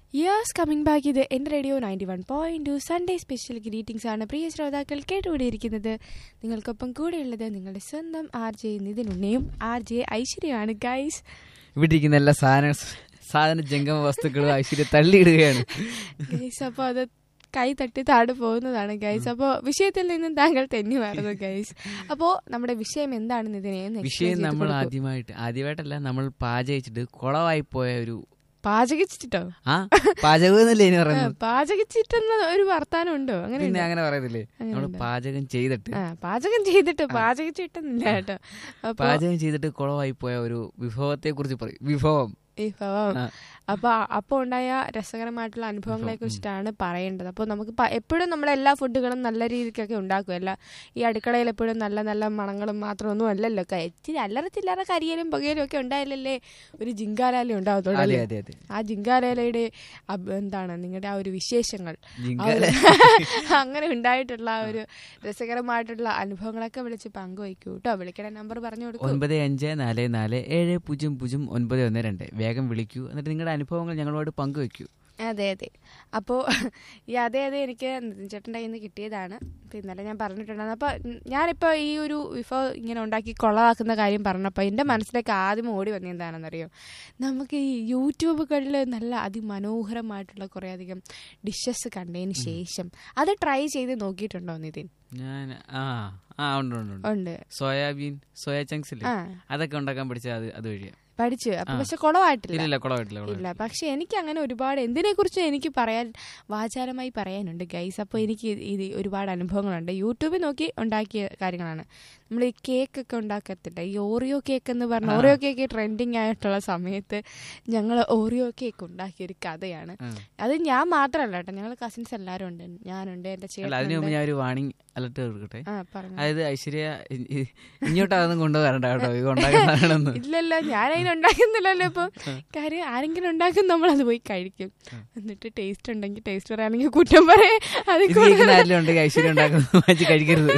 Yes coming back ഇത് എൻ്റെ radio ninety one point two Sunday special greetings ആണ് പ്രിയ ശ്രോതാക്കൾ കേട്ടുകൂടിയിരിക്കുന്നത് നിങ്ങൾക്കൊപ്പം കൂടെയുള്ളത് നിങ്ങളുടെ സ്വന്തം ആർ ജെ നിതിനുണ്ണയും ആർ ജെ ഐശ്വര്യമാണ് ഗൈസ് ഇവിടെ ഇരിക്കുന്ന എല്ലാ സാധന സാധന ജംഗമ വസ്തുക്കളും ഐശ്വര്യ തള്ളിയിടുകയാണ് ഗൈസ് അപ്പോൾ അത് കൈ തട്ടി താഴെ പോകുന്നതാണ് ഗൈസ് അപ്പോൾ വിഷയത്തിൽ നിന്നും താങ്കൾ തെന്നുമായിരുന്നു ഗൈസ് അപ്പോൾ നമ്മുടെ വിഷയം എന്താണെന്ന് ഇതിനെ ഒന്ന് explain വിഷയം ചെയ്ത് നമ്മൾ കൊടുക്കൂ. ആദ്യമായിട്ട് ആദ്യമായിട്ടല്ല നമ്മൾ പാചകിച്ചിട്ട് കുളവായി പോയ ഒരു പാചകിച്ചിട്ടോ ആ പാചകം എന്നല്ലേ ഇനി ആ, പറയുന്നത് പാചകിച്ചിട്ടെന്ന ഒരു വർത്താനം ഉണ്ടോ അങ്ങനെ പിന്നെ ഉണ്ടോ? അങ്ങനെ പറയത്തില്ലേ അങ്ങനെ നമ്മൾ ഉണ്ടോ? പാചകം ചെയ്തിട്ട് ആ പാചകം ചെയ്തിട്ട് പാചകിച്ചിട്ടെന്നില്ല കേട്ടോ അപ്പൊ പാചകം ചെയ്തിട്ട് കുളവായി പോയ ഒരു വിഭവത്തെ കുറിച്ച് പറയും വിഭവം വിഭവം ആ. അപ്പൊ അപ്പൊ ഉണ്ടായ രസകരമായിട്ടുള്ള അനുഭവങ്ങളെ അനുഭവം, കുറിച്ചിട്ടാണ് പറയേണ്ടത് അപ്പോൾ നമുക്ക് പ- എപ്പോഴും നമ്മൾ എല്ലാ ഫുഡുകളും നല്ല രീതിക്കൊക്കെ ഉണ്ടാക്കും അല്ല ഈ അടുക്കളയിൽ എപ്പോഴും നല്ല നല്ല മണങ്ങളും മാത്രമൊന്നും അല്ലല്ലോ ക- ഇച്ചിരി അല്ലറ ചില്ലറ കരിയലും പുകയിലും ഒക്കെ ഉണ്ടായാലല്ലേ ഒരു ജിങ്കാലാലി ഉണ്ടാവത്തുള്ളൂ അതെ അല്ലേ? അതെ അതെ ആ ജിങ്കാലയുടെ അബ് എന്താണ് നിങ്ങളുടെ ആ ഒരു വിശേഷങ്ങൾ ആ ജിങ്കാല ഒരു- അങ്ങനെ ഉണ്ടായിട്ടുള്ള ആ ഒരു രസകരമായിട്ടുള്ള അനുഭവങ്ങളൊക്കെ വിളിച്ച് പങ്കുവയ്ക്കൂ കേട്ടോ വിളിക്കണ നമ്പർ പറഞ്ഞു കൊടുക്കൂ ഒൻപത് അഞ്ച് നാല് നാല് ഏഴ് പൂജ്യം പൂജ്യം ഒൻപത് ഒന്ന് രണ്ട് വേഗം വിളിക്കൂ എന്നിട്ട് നിങ്ങളുടെ അനുഭവങ്ങൾ ഞങ്ങളോട് പങ്കുവെക്കൂ അതെ അതെ അപ്പോൾ ഈ അതെ അതെ എനിക്ക് നിതിൻ ചേട്ടൻ്റെ കയ്യിൽ നിന്ന് കിട്ടിയതാണ് അപ്പോൾ ഇന്നലെ ഞാൻ പറഞ്ഞിട്ടുണ്ടായിരുന്നു അപ്പോൾ ഞാനിപ്പോൾ ഈ ഒരു വിഭവം ഇങ്ങനെ ഉണ്ടാക്കി കൊളവാക്കുന്ന കാര്യം പറഞ്ഞപ്പോൾ എൻ്റെ മനസ്സിലേക്ക് ആദ്യം ഓടി വന്നത് എന്താണെന്നറിയോ നമുക്ക് ഈ യൂട്യൂബുകളിൽ നല്ല അതിമനോഹരമായിട്ടുള്ള കുറേ അധികം ഡിഷസ് കണ്ടതിന് ശേഷം അത് ട്രൈ ചെയ്ത് നോക്കിയിട്ടുണ്ടോ നിതിൻ ഞാൻ ആ ആ ഉണ്ട് ഉണ്ട് ഉണ്ട് ഉണ്ട് സോയാബീൻ സോയാ ചങ്ക്സ് ഇല്ലേ ആ അതൊക്കെ ഉണ്ടാക്കാൻ പഠിച്ചത് അത് അത് വഴിയാ പഠിച്ചു അപ്പം ആ. പക്ഷെ കുളമായിട്ടില്ല ഇല്ല ഇല്ല കുളമായിട്ടില്ല ഇല്ല കുളമായിട്ടില്ല പക്ഷെ എനിക്ക് അങ്ങനെ ഒരുപാട് എന്തിനെ കുറിച്ച് എനിക്ക് പറയാൻ വാചാരമായി പറയാനുണ്ട് ഗൈസ് അപ്പോൾ എനിക്ക് ഇത് ഒരുപാട് അനുഭവങ്ങളുണ്ട് യൂട്യൂബിൽ നോക്കി ഉണ്ടാക്കിയ കാര്യങ്ങളാണ് നമ്മൾ ഈ കേക്ക് ഒക്കെ ഉണ്ടാക്കത്തില്ല ഈ ഓറിയോ കേക്ക് എന്ന് പറഞ്ഞ ആ. ഓറിയോ കേക്ക് ട്രെൻഡിങ് ആയിട്ടുള്ള സമയത്ത് ഞങ്ങൾ ഓറിയോ കേക്ക് ഉണ്ടാക്കിയ ഒരു കഥയാണ് ആ. അത് ഞാൻ മാത്രമല്ല കേട്ടോ ഞങ്ങൾ കസിൻസ് എല്ലാവരും ഉണ്ട് ഞാനുണ്ട് എൻ്റെ അല്ല അതിനു മുമ്പ് ചേട്ടനുണ്ട് ഞാൻ ഒരു വാണിംഗ് അലർട്ട് കൊടുക്കട്ടെ ആ പറഞ്ഞു അതായത് ഐശ്വര്യ ഇ- ഇ- ഇങ്ങോട്ട് അതൊന്നും കൊണ്ടുവരണ്ട കേട്ടോ ഇത് ഉണ്ടാക്കുന്നതാണെന്ന് ഇല്ലല്ല ഞാൻ അതിന് ഉണ്ടാക്കുന്നില്ലല്ലോ ഇപ്പൊ കാര്യം ആരെങ്കിലും ഉണ്ടാക്കും നമ്മൾ അത് പോയി കഴിക്കും എന്നിട്ട് ടേസ്റ്റ് ഉണ്ടെങ്കിൽ ടേസ്റ്റ് പറയാണെങ്കിൽ കുറ്റം പറയേ അത് ഇത് കേൾക്കുന്ന ആരെങ്കിലും ഉണ്ടെങ്കിൽ ഐശ്വര്യ ഉണ്ടാക്കുന്നത് വെച്ച് കഴിക്കരുത്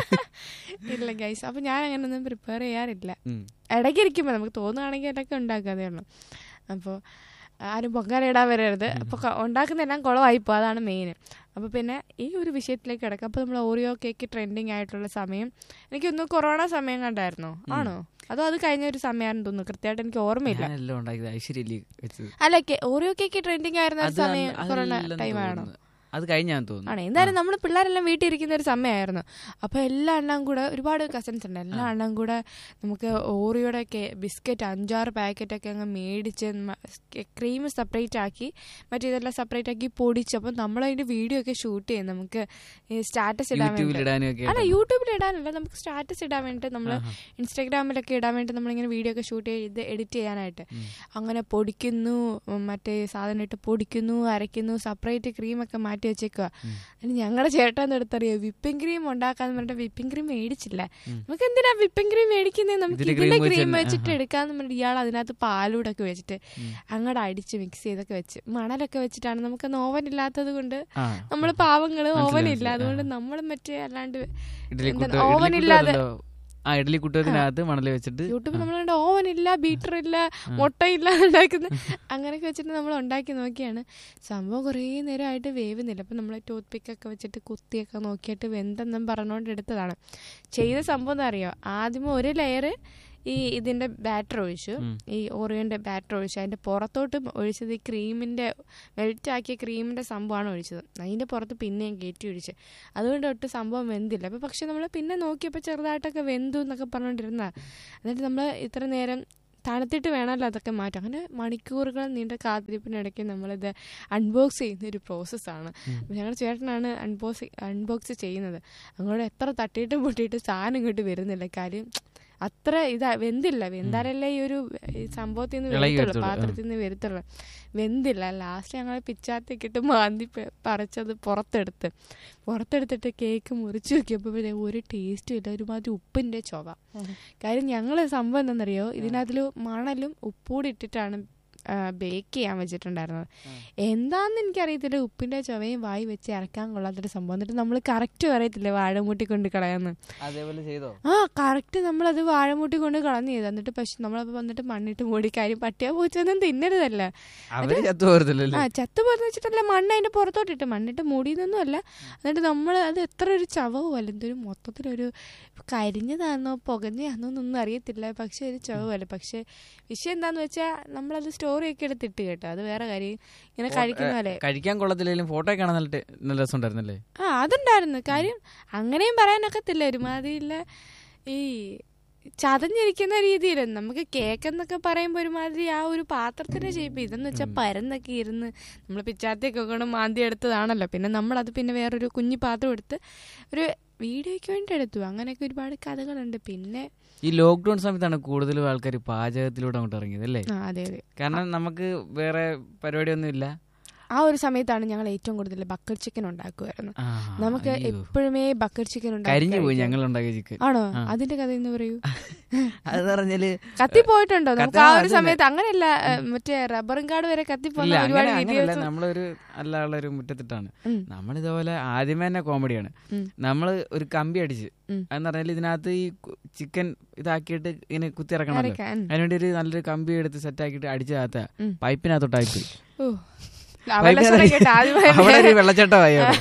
ഇല്ല ഗൈസ് അപ്പൊ ഞാൻ അങ്ങനെയൊന്നും പ്രിപ്പയർ ചെയ്യാറില്ല ഉം. ഇടയ്ക്ക് ഇരിക്കുമ്പോൾ നമുക്ക് തോന്നുകയാണെങ്കിൽ ഇടയ്ക്ക് ഉണ്ടാക്കാതെ ഉള്ളൂ അപ്പോൾ ആരും പൊങ്കാലയിടാൻ വരരുത് അപ്പോൾ ഉണ്ടാക്കുന്നതെല്ലാം കുളമായിപ്പോൾ അതാണ് മെയിൻ അപ്പോൾ പിന്നെ ഈ ഒരു വിഷയത്തിലേക്ക് കിടക്കാം അപ്പോൾ നമ്മൾ ഓറിയോ കേക്ക് ട്രെൻഡിങ് ആയിട്ടുള്ള സമയം എനിക്കൊന്ന് കൊറോണ സമയം കണ്ടായിരുന്നോ ആണോ അതോ അത് കഴിഞ്ഞ ഒരു സമയമാണെന്ന് തോന്നുന്നു കൃത്യമായിട്ട് എനിക്ക് ഓർമ്മയില്ല ഞാനെല്ലാം ഉണ്ടാക്കിയത് ഐശ്വര്യ ഇല്ലേ വെച്ചത് അല്ല കെ- ഓറിയോ കേക്ക് ട്രെൻഡിങ് ആയിരുന്ന ഒരു അത് സമയം അന്ന് കൊറോണ അതല്ലെന്ന് ടൈം ആണോ തോന്നുന്നു. അത് കഴിഞ്ഞാന്ന് തോന്നുന്നു ആണ് എന്തായാലും നമ്മൾ പിള്ളേരെല്ലാം വീട്ടിൽ ഇരിക്കുന്ന ഒരു സമയമായിരുന്നു അപ്പോൾ എല്ലാ എണ്ണം കൂടെ ഒരുപാട് കസിൻസ് ഉണ്ട് എല്ലാ എണ്ണം കൂടെ നമുക്ക് ഓറിയോയുടെ ഒക്കെ ബിസ്ക്കറ്റ് അഞ്ചാറ് പാക്കറ്റ് ഒക്കെ അങ്ങ് മേടിച്ച് ക്രീം സെപ്പറേറ്റ് ആക്കി മറ്റേതെല്ലാം സെപ്പറേറ്റ് ആക്കി പൊടിച്ച് അപ്പം നമ്മൾ അതിന്റെ വീഡിയോ ഒക്കെ ഷൂട്ട് ചെയ്യും നമുക്ക് സ്റ്റാറ്റസ് ഇടാൻ യൂട്യൂബിൽ വേണ്ടി ഇടാനും ഒക്കെ അല്ല യൂട്യൂബിൽ ഇടാനല്ല നമുക്ക് സ്റ്റാറ്റസ് ഇടാൻ വേണ്ടിയിട്ട് നമ്മൾ ആഹാ. ഇൻസ്റ്റാഗ്രാമിലൊക്കെ ഇടാൻ വേണ്ടി നമ്മളിങ്ങനെ വീഡിയോ ഒക്കെ ഷൂട്ട് ചെയ്ത് എഡിറ്റ് ചെയ്യാനായിട്ട് ഉം. അങ്ങനെ പൊടിക്കുന്നു ഉം, മറ്റേ സാധനം ഇട്ട് പൊടിക്കുന്നു അരയ്ക്കുന്നു സെപ്പറേറ്റ് ക്രീമൊക്കെ മാറ്റി വെച്ചേക്കുക ഉം. അതിന് ഞങ്ങളുടെ ചേട്ടൻ എടുത്തറിയോ വിപ്പിംഗ് ക്രീം ഉണ്ടാക്കാന്ന് പറഞ്ഞിട്ട് വിപ്പിംഗ് ക്രീം മേടിച്ചില്ല ഉം. നമുക്ക് എന്തിനാ വിപ്പിംഗ് ക്രീം മേടിക്കുന്നത് നമുക്ക് ഇതിന്റെ ഇതിന്റെ cream ക്രീം വെച്ച് വെച്ചിട്ട് ആഹാ. എടുക്കാന്ന് പറഞ്ഞിട്ട് ഇയാൾ അതിനകത്ത് പാലൂടൊക്കെ വെച്ചിട്ട് ഉം. അങ്ങോട്ട് അടിച്ച് മിക്സ് ചെയ്തൊക്കെ വെച്ച് മണലൊക്കെ വെച്ചിട്ടാണ് നമുക്ക് ഓവൻ ഇല്ലാത്തത് കൊണ്ട് ആ. നമ്മൾ പാവങ്ങള് മനസ്സിലായി, ഓവൻ ഇല്ല മനസ്സിലായി. അതുകൊണ്ട് ആ. നമ്മൾ മറ്റേ അല്ലാണ്ട് ഇഡ്ഡലി എന്താ, കുട്ട- oven ഇഡ്ഡലി ഇല്ലാതെ- കുട്ടകത്തിലുണ്ടോ? ആ ഇഡ്ഡലി കുട്ടകത്തിനകത്ത് മണൽ വെച്ചിട്ട് യൂട്യൂബിൽ ആ. നമ്മളുണ്ട് ഓവൻ ഇല്ല ബീറ്റർ ഇല്ല മുട്ടയില്ല ഉണ്ടാക്കുന്ന അങ്ങനെയൊക്കെ വെച്ചിട്ട് നമ്മൾ ഉണ്ടാക്കി നോക്കിയാണ് സംഭവം കുറേ നേരമായിട്ട് വേവുന്നില്ല അപ്പം നമ്മൾ ടൂത്ത് പിക്കൊക്കെ വെച്ചിട്ട് കുത്തിയൊക്കെ നോക്കിയിട്ട് വെന്തെന്നും പറഞ്ഞുകൊണ്ട് എടുത്തതാണ് ചെയ്ത സംഭവം എന്താ അറിയോ ആദ്യം ഒരു ലെയർ ഈ ഇതിന്റെ ബാറ്റർ ഒഴിച്ചു ഉം. ഈ ഓറിയോന്റെ ബാറ്റർ ഒഴിച്ചു അതിന്റെ പുറത്തോട്ട് ഒഴിച്ചത് ഈ ക്രീമിന്റെ മെൽറ്റ് ആക്കിയ ക്രീമിന്റെ സംഭവമാണ് ഒഴിച്ചത് അതിന്റെ പുറത്ത് പിന്നെയും കയറ്റി ഒഴിച്ച് അതുകൊണ്ട് ഒട്ടും സംഭവം വെന്തില്ല അപ്പൊ പക്ഷെ നമ്മൾ പിന്നെ നോക്കിയപ്പോൾ ചെറുതായിട്ടൊക്കെ വെന്തു എന്നൊക്കെ പറഞ്ഞുകൊണ്ടിരുന്ന എന്നിട്ട് നമ്മൾ ഇത്ര നേരം തണുത്തിട്ട് വേണമല്ലോ അതൊക്കെ മാറ്റാം അങ്ങനെ മണിക്കൂറുകൾ നീണ്ട കാത്തിരിപ്പിനിടയ്ക്ക് നമ്മളിത് അൺബോക്സ് ചെയ്യുന്ന ഒരു പ്രോസസ്സാണ് ഞങ്ങളുടെ ചേട്ടനാണ് അൺബോക്സ് അൺബോക്സ് ചെയ്യുന്നത് അങ്ങോട്ട് എത്ര തട്ടിയിട്ട് പൊട്ടിയിട്ട് സാധനം ഇങ്ങോട്ട് വരുന്നില്ല കാര്യം അത്ര ഇതാ വെന്തില്ല വെന്താലല്ലേ ഈ ഒരു ഈ സംഭവത്തിൽ നിന്ന് ഇളകി വരത്തുള്ളൂ വരത്തുള്ളൂ. പാത്രത്തിൽ നിന്ന് വരത്തുള്ളൂ വെന്തില്ല ലാസ്റ്റ് ഞങ്ങൾ പിച്ചാത്തിക്കിട്ട് മാന്തി പ- പറിച്ചത് പുറത്തെടുത്ത് പുറത്തെടുത്തിട്ട് കേക്ക് മുറിച്ച് നോക്കിയപ്പോൾ ഒരു ടേസ്റ്റും ഇല്ല ഒരുമാതിരി ഉപ്പിന്റെ ചൊവ കാര്യം ഞങ്ങൾ സംഭവം എന്താണെന്നറിയോ ഇതിനകത്തിൽ മണലും ഉപ്പൂടി ഇട്ടിട്ടാണ് ബേക്ക് ചെയ്യാൻ വെച്ചിട്ടുണ്ടായിരുന്നത് ആ. എന്താന്ന് എനിക്കറിയത്തില്ല ഉപ്പിന്റെ ചുവയും വായി വെച്ച് ഇറക്കാൻ കൊള്ളാത്തൊരു സംഭവം എന്നിട്ട് നമ്മൾ കറക്റ്റ് പറയത്തില്ലേ വാഴമൂട്ടി കൊണ്ട് കളയാന്ന് അതേപോലെ ചെയ്തോ ആ കറക്റ്റ് നമ്മളത് വാഴമൂട്ടി കൊണ്ട് കളഞ്ഞു ചെയ്തു എന്നിട്ട് പക്ഷെ നമ്മളപ്പോൾ വന്നിട്ട് മണ്ണിട്ട് മൂടി കാര്യം പട്ടിയാ പൂച്ചൊന്നും തിന്നരുതല്ല അവര് ചത്തു പോരത്തില്ലല്ലോ ആ ചത്ത് പോരെന്ന് വെച്ചിട്ടല്ല മണ്ണ് അതിന്റെ പുറത്തോട്ടിട്ട് മണ്ണിട്ട് മൂടിയെന്നൊന്നും അല്ല എന്നിട്ട് നമ്മൾ അത് എത്ര ഒരു ചവവും അല്ല എന്തൊരു മൊത്തത്തിലൊരു കരിഞ്ഞതാണെന്നോ പുകഞ്ഞതാണെന്നോ ഒന്നും അറിയത്തില്ല പക്ഷെ ഒരു ചവവല്ല പക്ഷെ വിഷയം എന്താന്ന് വെച്ചാൽ നമ്മളത് സ്റ്റോറി ഒക്കെ എടുത്തിട്ട് കേട്ടോ അത് വേറെ കാര്യം ഇങ്ങനെ കഴിക്കുന്ന പോലെ കഴിക്കാൻ കൊള്ളത്തില്ലെങ്കിലും ഫോട്ടോ കാണാൻ നല്ല ടെ- നല്ല രസം ഉണ്ടായിരുന്നല്ലേ ആ അതുണ്ടായിരുന്നു കാര്യം അങ്ങനെയും പറയാനൊക്കത്തില്ല ഒരുമാതിരിയില്ല ഈ ചതഞ്ഞിരിക്കുന്ന രീതിയിൽ നമുക്ക് കേക്ക് എന്നൊക്കെ പറയുമ്പോൾ ഒരുമാതിരി ആ ഒരു പാത്രത്തിന്റെ ഷേപ്പ് ഇതെന്ന് വെച്ചാൽ പരന്നൊക്കെ ഇരുന്ന് നമ്മൾ പിച്ചാത്തിയൊക്കെ കൊണ്ട് മാന്തി എടുത്തതാണല്ലോ പിന്നെ നമ്മളത് പിന്നെ വേറൊരു കുഞ്ഞു പാത്രം എടുത്ത് ഒരു വീഡിയോയ്ക്ക് വേണ്ടി എടുത്തു അങ്ങനെയൊക്കെ ഒരുപാട് കഥകളുണ്ട് പിന്നെ ഈ ലോക്ക്ഡൌൺ സമയത്താണ് കൂടുതലും ആൾക്കാർ പാചകത്തിലൂടെ അങ്ങോട്ട് ഇറങ്ങിയത് അല്ലേ ആ അതെ അതെ കാരണം നമുക്ക് വേറെ പരിപാടിയൊന്നും ഇല്ല ആ ഒരു സമയത്താണ് ഞങ്ങൾ ഏറ്റവും കൂടുതൽ ബക്കറ്റ് ചിക്കൻ ഉണ്ടാക്കുമായിരുന്നു ആ, നമുക്ക് അയ്യോ. എപ്പോഴുമേ ബക്കറ്റ് ചിക്കൻ കരിഞ്ഞു പോയി ഉണ്ടാക്കി ഞങ്ങൾ ഉണ്ടാക്കിയ ചിക്കൻ ആണോ ആ. അതിന്റെ കഥ എന്ന് പറയൂ അത് പറഞ്ഞാല് കത്തി പോയിട്ടുണ്ടോ നമുക്ക് കത്തി- ആ ആ, ഒരു അതന്നെ. സമയത്ത് അങ്ങനെയല്ല ഏ, മറ്റേ റബ്ബറും കാട് വരെ കത്തി ഇല്ല പോകുന്ന അങ്ങനെ ഒരുപാട് അങ്ങനെയല്ല വീഡിയോസ് നമ്മളൊരു അല്ലാതെ ഒരു മുറ്റത്തിട്ടാണ് ഉം. നമ്മളിതുപോലെ ആദ്യമേ തന്നെ കോമഡിയാണ് ഉം. നമ്മള് ഒരു കമ്പി അടിച്ച് ഉം. എന്ന് പറഞ്ഞാൽ ഇതിനകത്ത് ഈ ചിക്കൻ ഇതാക്കിയിട്ട് ഇങ്ങനെ കുത്തി ഇറക്കണമല്ലോ ഇറക്കാൻ. ഉം. അതിനുവേണ്ടി ഒരു നല്ലൊരു കമ്പി എടുത്ത് സെറ്റ് ആക്കിയിട്ട് അടിച്ചതാത്ത ഉം. പൈപ്പിനകത്തോട്ടായി പോയി ഓ. അവളുടെ സ്വരം കേട്ട് ആദ്യമായി അവിടെ ഒരു വെള്ളച്ചാട്ടമായി അവിടെ.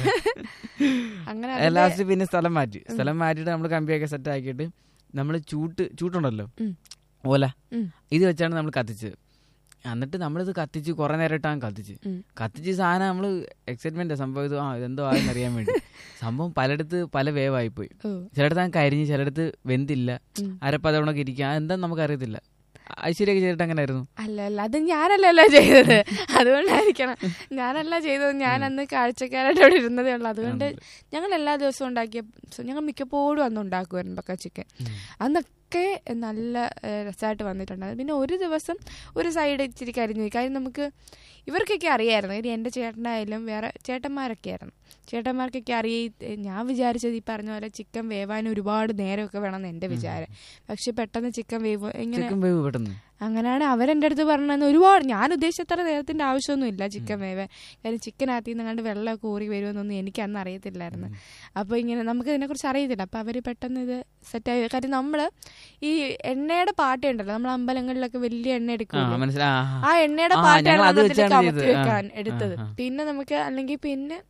അങ്ങനെ അതിന്റെ- ലാസ്റ്റ് പിന്നെ സ്ഥലം മാറ്റി സ്ഥലം മാറ്റിയിട്ട് നമ്മൾ കമ്പിയൊക്കെ സെറ്റ് ആക്കിയിട്ട് നമ്മൾ ചൂട്ട് ചൂട്ടുണ്ടല്ലോ ഉം. ഓല ഉം. ഇത് വെച്ചാണ് നമ്മൾ കത്തിച്ചത് എന്നിട്ട് നമ്മളിത് കത്തിച്ച് കുറെ നേരമായിട്ടാണ് കത്തിച്ച് ഉം. കത്തിച്ച് സാധനം നമ്മൾ എക്സൈറ്റ്മെന്റ് സംഭവം ഇത് ആ ഇതെന്തോ ആയെന്ന് അറിയാൻ വേണ്ടി സംഭവം പലയിടത്ത് പല വേവായി പോയി ഓ. ചിലയിടത്ത് അങ്ങ് കരിഞ്ഞ് ചിലയിടത്ത് വെന്തില്ല ഉം. അരപ്പതവണൊക്കെ ഇരിക്കുക എന്താന്ന് നമുക്ക് അറിയത്തില്ല ഐശ്വര്യൊക്കെ ചെയ്തിട്ട് അങ്ങനെ ആയിരുന്നു അല്ല അല്ല അത് ഞാനല്ലല്ലോ ചെയ്തത് അതുകൊണ്ടായിരിക്കണം ഞാനല്ല ചെയ്തത് ഞാൻ അന്ന് കാഴ്ചക്കാരായിട്ട് അവിടെ ഇരുന്നതേ ഉള്ളൂ അതുകൊണ്ട് ഞങ്ങൾ എല്ലാ ദിവസവും ഉണ്ടാക്കിയ ഞങ്ങൾ മിക്കപ്പോഴും അന്ന് ഉണ്ടാക്കുമായിരുന്നു ബക്ക ചിക്കൻ അന്നൊക്കെ നല്ല രസമായിട്ട് വന്നിട്ടുണ്ടായിരുന്നു പിന്നെ ഒരു ദിവസം ഒരു സൈഡ് ഇച്ചിരി കരിഞ്ഞു പോയി കാര്യം നമുക്ക് ഇവർക്കൊക്കെ അറിയായിരുന്നു കാര്യം എൻ്റെ ചേട്ടനായാലും വേറെ ചേട്ടന്മാരൊക്കെ ആയിരുന്നു ചേട്ടന്മാർക്കൊക്കെ അറിയ ഞാൻ വിചാരിച്ചത് ഈ പറഞ്ഞ പോലെ ചിക്കൻ വേവാൻ ഒരുപാട് നേരമൊക്കെ വേണമെന്ന് എൻ്റെ വിചാരം പക്ഷെ പെട്ടെന്ന് ചിക്കൻ വേവ് ഇങ്ങനെ ചിക്കൻ വേവ് പെട്ടെന്ന് അങ്ങനെയാണ് അവരെൻ്റെ അടുത്ത് പറഞ്ഞതെന്ന് ഒരുപാട് ഞാൻ ഉദ്ദേശിച്ചത്ര നേരത്തിന്റെ ആവശ്യമൊന്നുമില്ല ചിക്കൻ വേവ കാര്യം ചിക്കനകത്ത് നിന്ന് കണ്ട് വെള്ളമൊക്കെ ഊറി വരുമെന്നൊന്നും എനിക്ക് അന്ന് അറിയത്തില്ലായിരുന്നു അപ്പോൾ ഇങ്ങനെ നമുക്ക് ഇതിനെക്കുറിച്ച് അറിയത്തില്ല അപ്പോൾ അവർ പെട്ടെന്ന് ഇത് സെറ്റായി കാര്യം നമ്മൾ ഈ എണ്ണയുടെ പാട്ടയുണ്ടല്ലോ നമ്മൾ അമ്പലങ്ങളിലൊക്കെ വലിയ എണ്ണ ആ എടുക്കും മനസ്സിലാ ആ എണ്ണയുടെ ആ, പാട്ടയാണ് ഞങ്ങൾ അത് നമ്മൾ അതിലേക്ക് വെച്ചാണ് അമർത്തി ചെയ്തത്. ആ, വെക്കാൻ ആ, എടുത്തത് ആ. പിന്നെ നമുക്ക് അല്ലെങ്കിൽ പിന്നെ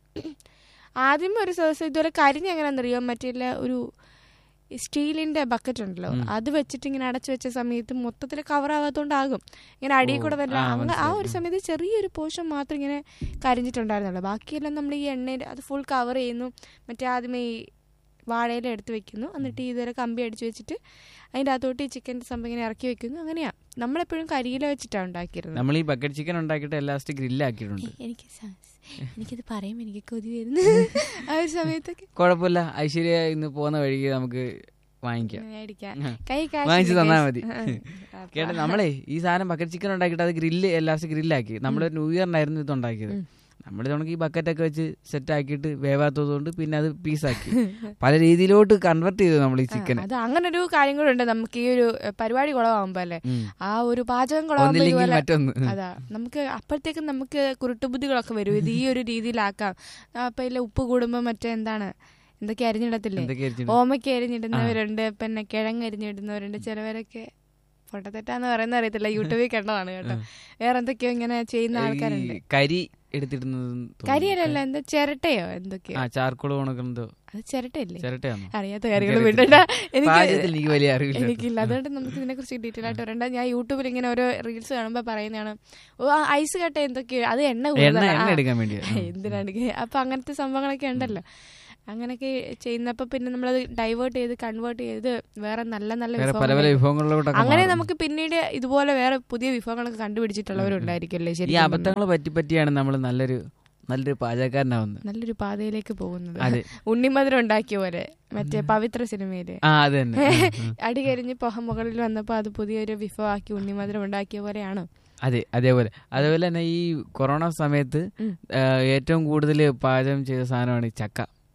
ആദ്യം ഒരു ദിവസം ഇതുപോലെ കരിഞ്ഞ എങ്ങനെയാണെന്നറിയോ മറ്റേ ഒരു സ്റ്റീലിന്റെ ബക്കറ്റ് ഉണ്ടല്ലോ ഉം. അത് വെച്ചിട്ട് ഇങ്ങനെ അടച്ചു വെച്ച സമയത്ത് മൊത്തത്തിൽ കവർ ആവാത്തോണ്ടാകും ഇങ്ങനെ അടിയിൽ ഓ, കൂടെ വല്ല ആ, അങ്ങ് ആ മനസ്സിലായി. ഒരു സമയത്ത് ചെറിയൊരു പോർഷൻ മാത്രം ഇങ്ങനെ കരിഞ്ഞിട്ടുണ്ടായിരുന്നുള്ളൂ ബാക്കിയെല്ലാം നമ്മൾ ഈ എണ്ണയിൽ അത് ഫുൾ കവർ ചെയ്യുന്നു മറ്റേ ആദ്യമേ ഈ വാഴയില എടുത്ത് വെക്കുന്നു എന്നിട്ട് ഇതുവരെ കമ്പി അടിച്ചു വെച്ചിട്ട് അതിൻ്റെ അകത്തോട്ട് ഈ ചിക്കൻ്റെ സംഭവം ഇങ്ങനെ ഇറക്കി വെക്കുന്നു അങ്ങനെയാ നമ്മളെപ്പോഴും കരിയില വെച്ചിട്ടാണ് ഉണ്ടാക്കിയിരുന്നത് നമ്മൾ ഈ ബക്കറ്റ് ചിക്കൻ ഉണ്ടാക്കിയിട്ട് ലാസ്റ്റ് ഗ്രില്ലാക്കിയിട്ടുണ്ട് ഏയ്, എനിക്ക് സ- എനിക്കിത് പറയുമ്പോൾ എനിക്ക് കൊതി വരുന്നു ആ ഒരു സമയത്തൊക്കെ കുഴപ്പമില്ല ഐശ്വര്യ ഇന്ന് പോകുന്ന വഴിക്ക് നമുക്ക് വാങ്ങിക്കാം മേടിക്കാം ആ. കൈ കാശ് വാങ്ങിച്ച് ഇല്ല, തന്നാ guys. മതി. ആ, ആ. കേട്ടോ നമ്മളെ ഈ സാധനം ബക്കറ്റ് ചിക്കൻ ഉണ്ടാക്കിയിട്ട് അത് ഗ്രില്ല് ലാസ്റ്റ് ഗ്രില്ലാക്കി നമ്മൾ ന്യൂ ഇയറിനായിരുന്നു ഇത് ഉണ്ടാക്കിയത് ഉം. നമ്മൾ ഇതോണക്ക് ഈ ബക്കറ്റൊക്കെ വെച്ച് സെറ്റ് ആക്കിയിട്ട് വേവാത്തതുകൊണ്ട് പിന്നെ അത് പീസാക്കി പല രീതിയിലോട്ട് കൺവെർട്ട് ചെയ്തു നമ്മൾ ഈ ആ, ചിക്കൻ അത് അങ്ങനെ ഒരു കാര്യം കൂടെ ഉണ്ട് നമുക്ക് ഈ ഒരു എ, പരിപാടി കുളമാകുമ്പോ അല്ലേ ആ ഒരു പാചകം കുളമാകുമ്പോ ഒന്നില്ലെങ്കിൽ ഇതുപോലെ മറ്റൊന്ന് അതാ നമുക്ക് അപ്പോഴത്തേക്കും നമുക്ക് കുരുട്ടുബുദ്ധികളൊക്കെ വരും ഇത് ഈ ഒരു രീതിയിലാക്കാം ആ, അപ്പൊ ഇല്ല ഉപ്പ് കൂടുമ്പോ മറ്റേ എന്താണ് എന്തൊക്കെ അരിഞ്ഞിടത്തില്ലേ എന്തൊക്കെ അരിച്ചിട്ട്? ഓമയ്ക്ക് അരിഞ്ഞിടുന്നവരുണ്ട് പിന്നെ കിഴങ്ങ് അരിഞ്ഞിടുന്നവരുണ്ട് ചിലവരൊക്കെ പൊട്ടത്തെറ്റാന്ന് പറയുന്ന അറിയത്തില്ല യൂട്യൂബിൽ കണ്ടതാണ് കേട്ടോ വേറെ എന്തൊക്കെയോ ഇങ്ങനെ ചെയ്യുന്ന ഈ ആൾക്കാരുണ്ട് കരി എടുത്തിടുന്നത് തോന്നുന്നു. കരിയലല്ല എന്താ ചിരട്ടയോ എന്തൊക്കെയോ ആ ചാർക്കോൾ കണക്കെന്തോ അത് ചിരട്ടയല്ലേ ചിരട്ടയാണോ അറിയാത്ത കാര്യങ്ങൾ എനിക്കറിയത്തില്ല. വിടണ്ട എനിക്ക് പാചകത്തിൽ എനിക്ക് വലിയ അറിവില്ല എനിക്കില്ല അതുകൊണ്ട് നമുക്ക് ഇതിനെ കുറിച്ച് ഡീറ്റെയിൽ ആയിട്ട് വരണ്ട ഞാൻ യൂട്യൂബിൽ ഇങ്ങനെ ഓരോ റീൽസ് കാണുമ്പോൾ പറയുന്നതാണ് ഓ ആ ഐസ് കട്ട എന്തൊക്കെയോ അത് എണ്ണ എണ്ണ കൂടുതലാ. എണ്ണ ആ, എടുക്കാൻ വേണ്ടിയാ എന്തിനാണ് ഇത്? അപ്പൊ അങ്ങനത്തെ സംഭവങ്ങളൊക്കെ ഉണ്ടല്ലോ അങ്ങനെയൊക്കെ ചെയ്യുന്നപ്പോ പിന്നെ നമ്മളത് ഡൈവേർട്ട് ചെയ്ത് കൺവേർട്ട് ചെയ്ത് വേറെ നല്ല നല്ല വേറെ പല പല വിഭവങ്ങൾ വിഭവങ്ങളിലോട്ടൊക്കെ അങ്ങനെ മാറും. നമുക്ക് പിന്നീട് ഇതുപോലെ വേറെ പുതിയ വിഭവങ്ങളൊക്കെ കണ്ടുപിടിച്ചിട്ടുള്ളവരുണ്ടായിരിക്കുമല്ലേ ഈ ശരി അബദ്ധങ്ങളെ പറ്റി പറ്റിയാണ് നമ്മൾ നല്ലൊരു നല്ലൊരു പാചകക്കാരനാവുന്നത് നല്ലൊരു പാതയിലേക്ക് പോകുന്നത് അതെ ഉണ്ണിമധുരം ഉണ്ടാക്കിയ പോലെ മറ്റേ പവിത്ര സിനിമയില് ആ അത് തന്നെ ആ, ആ. അടി കരിഞ്ഞ് പൊഹ മുകളിൽ വന്നപ്പോൾ അത് പുതിയൊരു വിഭവമാക്കി ഉണ്ണിമധുരം ഉണ്ടാക്കിയ പോലെയാണോ അതെ അതേപോലെ അതേപോലെ തന്നെ ഈ കൊറോണ സമയത്ത് ഉം. ആ, ഏറ്റവും കൂടുതൽ പാചകം ചെയ്ത സാധനമാണ് ഈ ചക്ക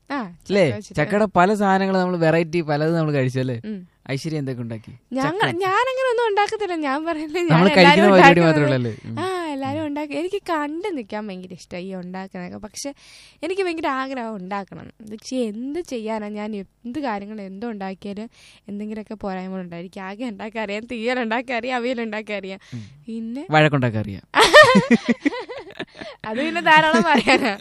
ആ അല്ലേ ചക്ക വെച്ചിട്ട്. ചക്കയുടെ പല സാധനങ്ങൾ നമ്മൾ വെറൈറ്റി പലതും നമ്മൾ കഴിച്ചു അല്ലേ ഉം. ഐശ്വര്യ എന്തൊക്കെ ഉണ്ടാക്കി ഞങ്ങൾ ഞാനങ്ങനെ ഒന്നും ഉണ്ടാക്കത്തില്ല ഞാൻ പറയുന്നത് നമ്മൾ ഞാൻ കഴിക്കുന്ന എല്ലാരും പരിപാടി ഉണ്ടാക്കുന്നത്. മാത്രമേ ഉള്ളൂ അല്ലേ ആ എല്ലാരും ഉണ്ടാക്കി എനിക്ക് കണ്ടു നിൽക്കാൻ ഭയങ്കര ഇഷ്ടമായി ഈ ഉണ്ടാക്കുന്നതൊക്കെ പക്ഷെ എനിക്ക് ഭയങ്കര ആഗ്രഹം ഉണ്ടാക്കണം പക്ഷെ എന്ത് ചെയ്യാനാ ഞാൻ എന്ത് കാര്യങ്ങൾ എന്തോ ഉണ്ടാക്കിയാലും എന്തെങ്കിലുമൊക്കെ പോരായ്മകളുണ്ടാവും എനിക്ക് ആകെ ഉണ്ടാക്കാൻ അറിയാം തീയൽ ഉണ്ടാക്കാൻ അറിയാം അവിയൽ ഉണ്ടാക്കാൻ അറിയാം പിന്നെ വഴക്കുണ്ടാക്കാൻ അറിയാം അത് പിന്നെ ധാരാളം പറയാനാ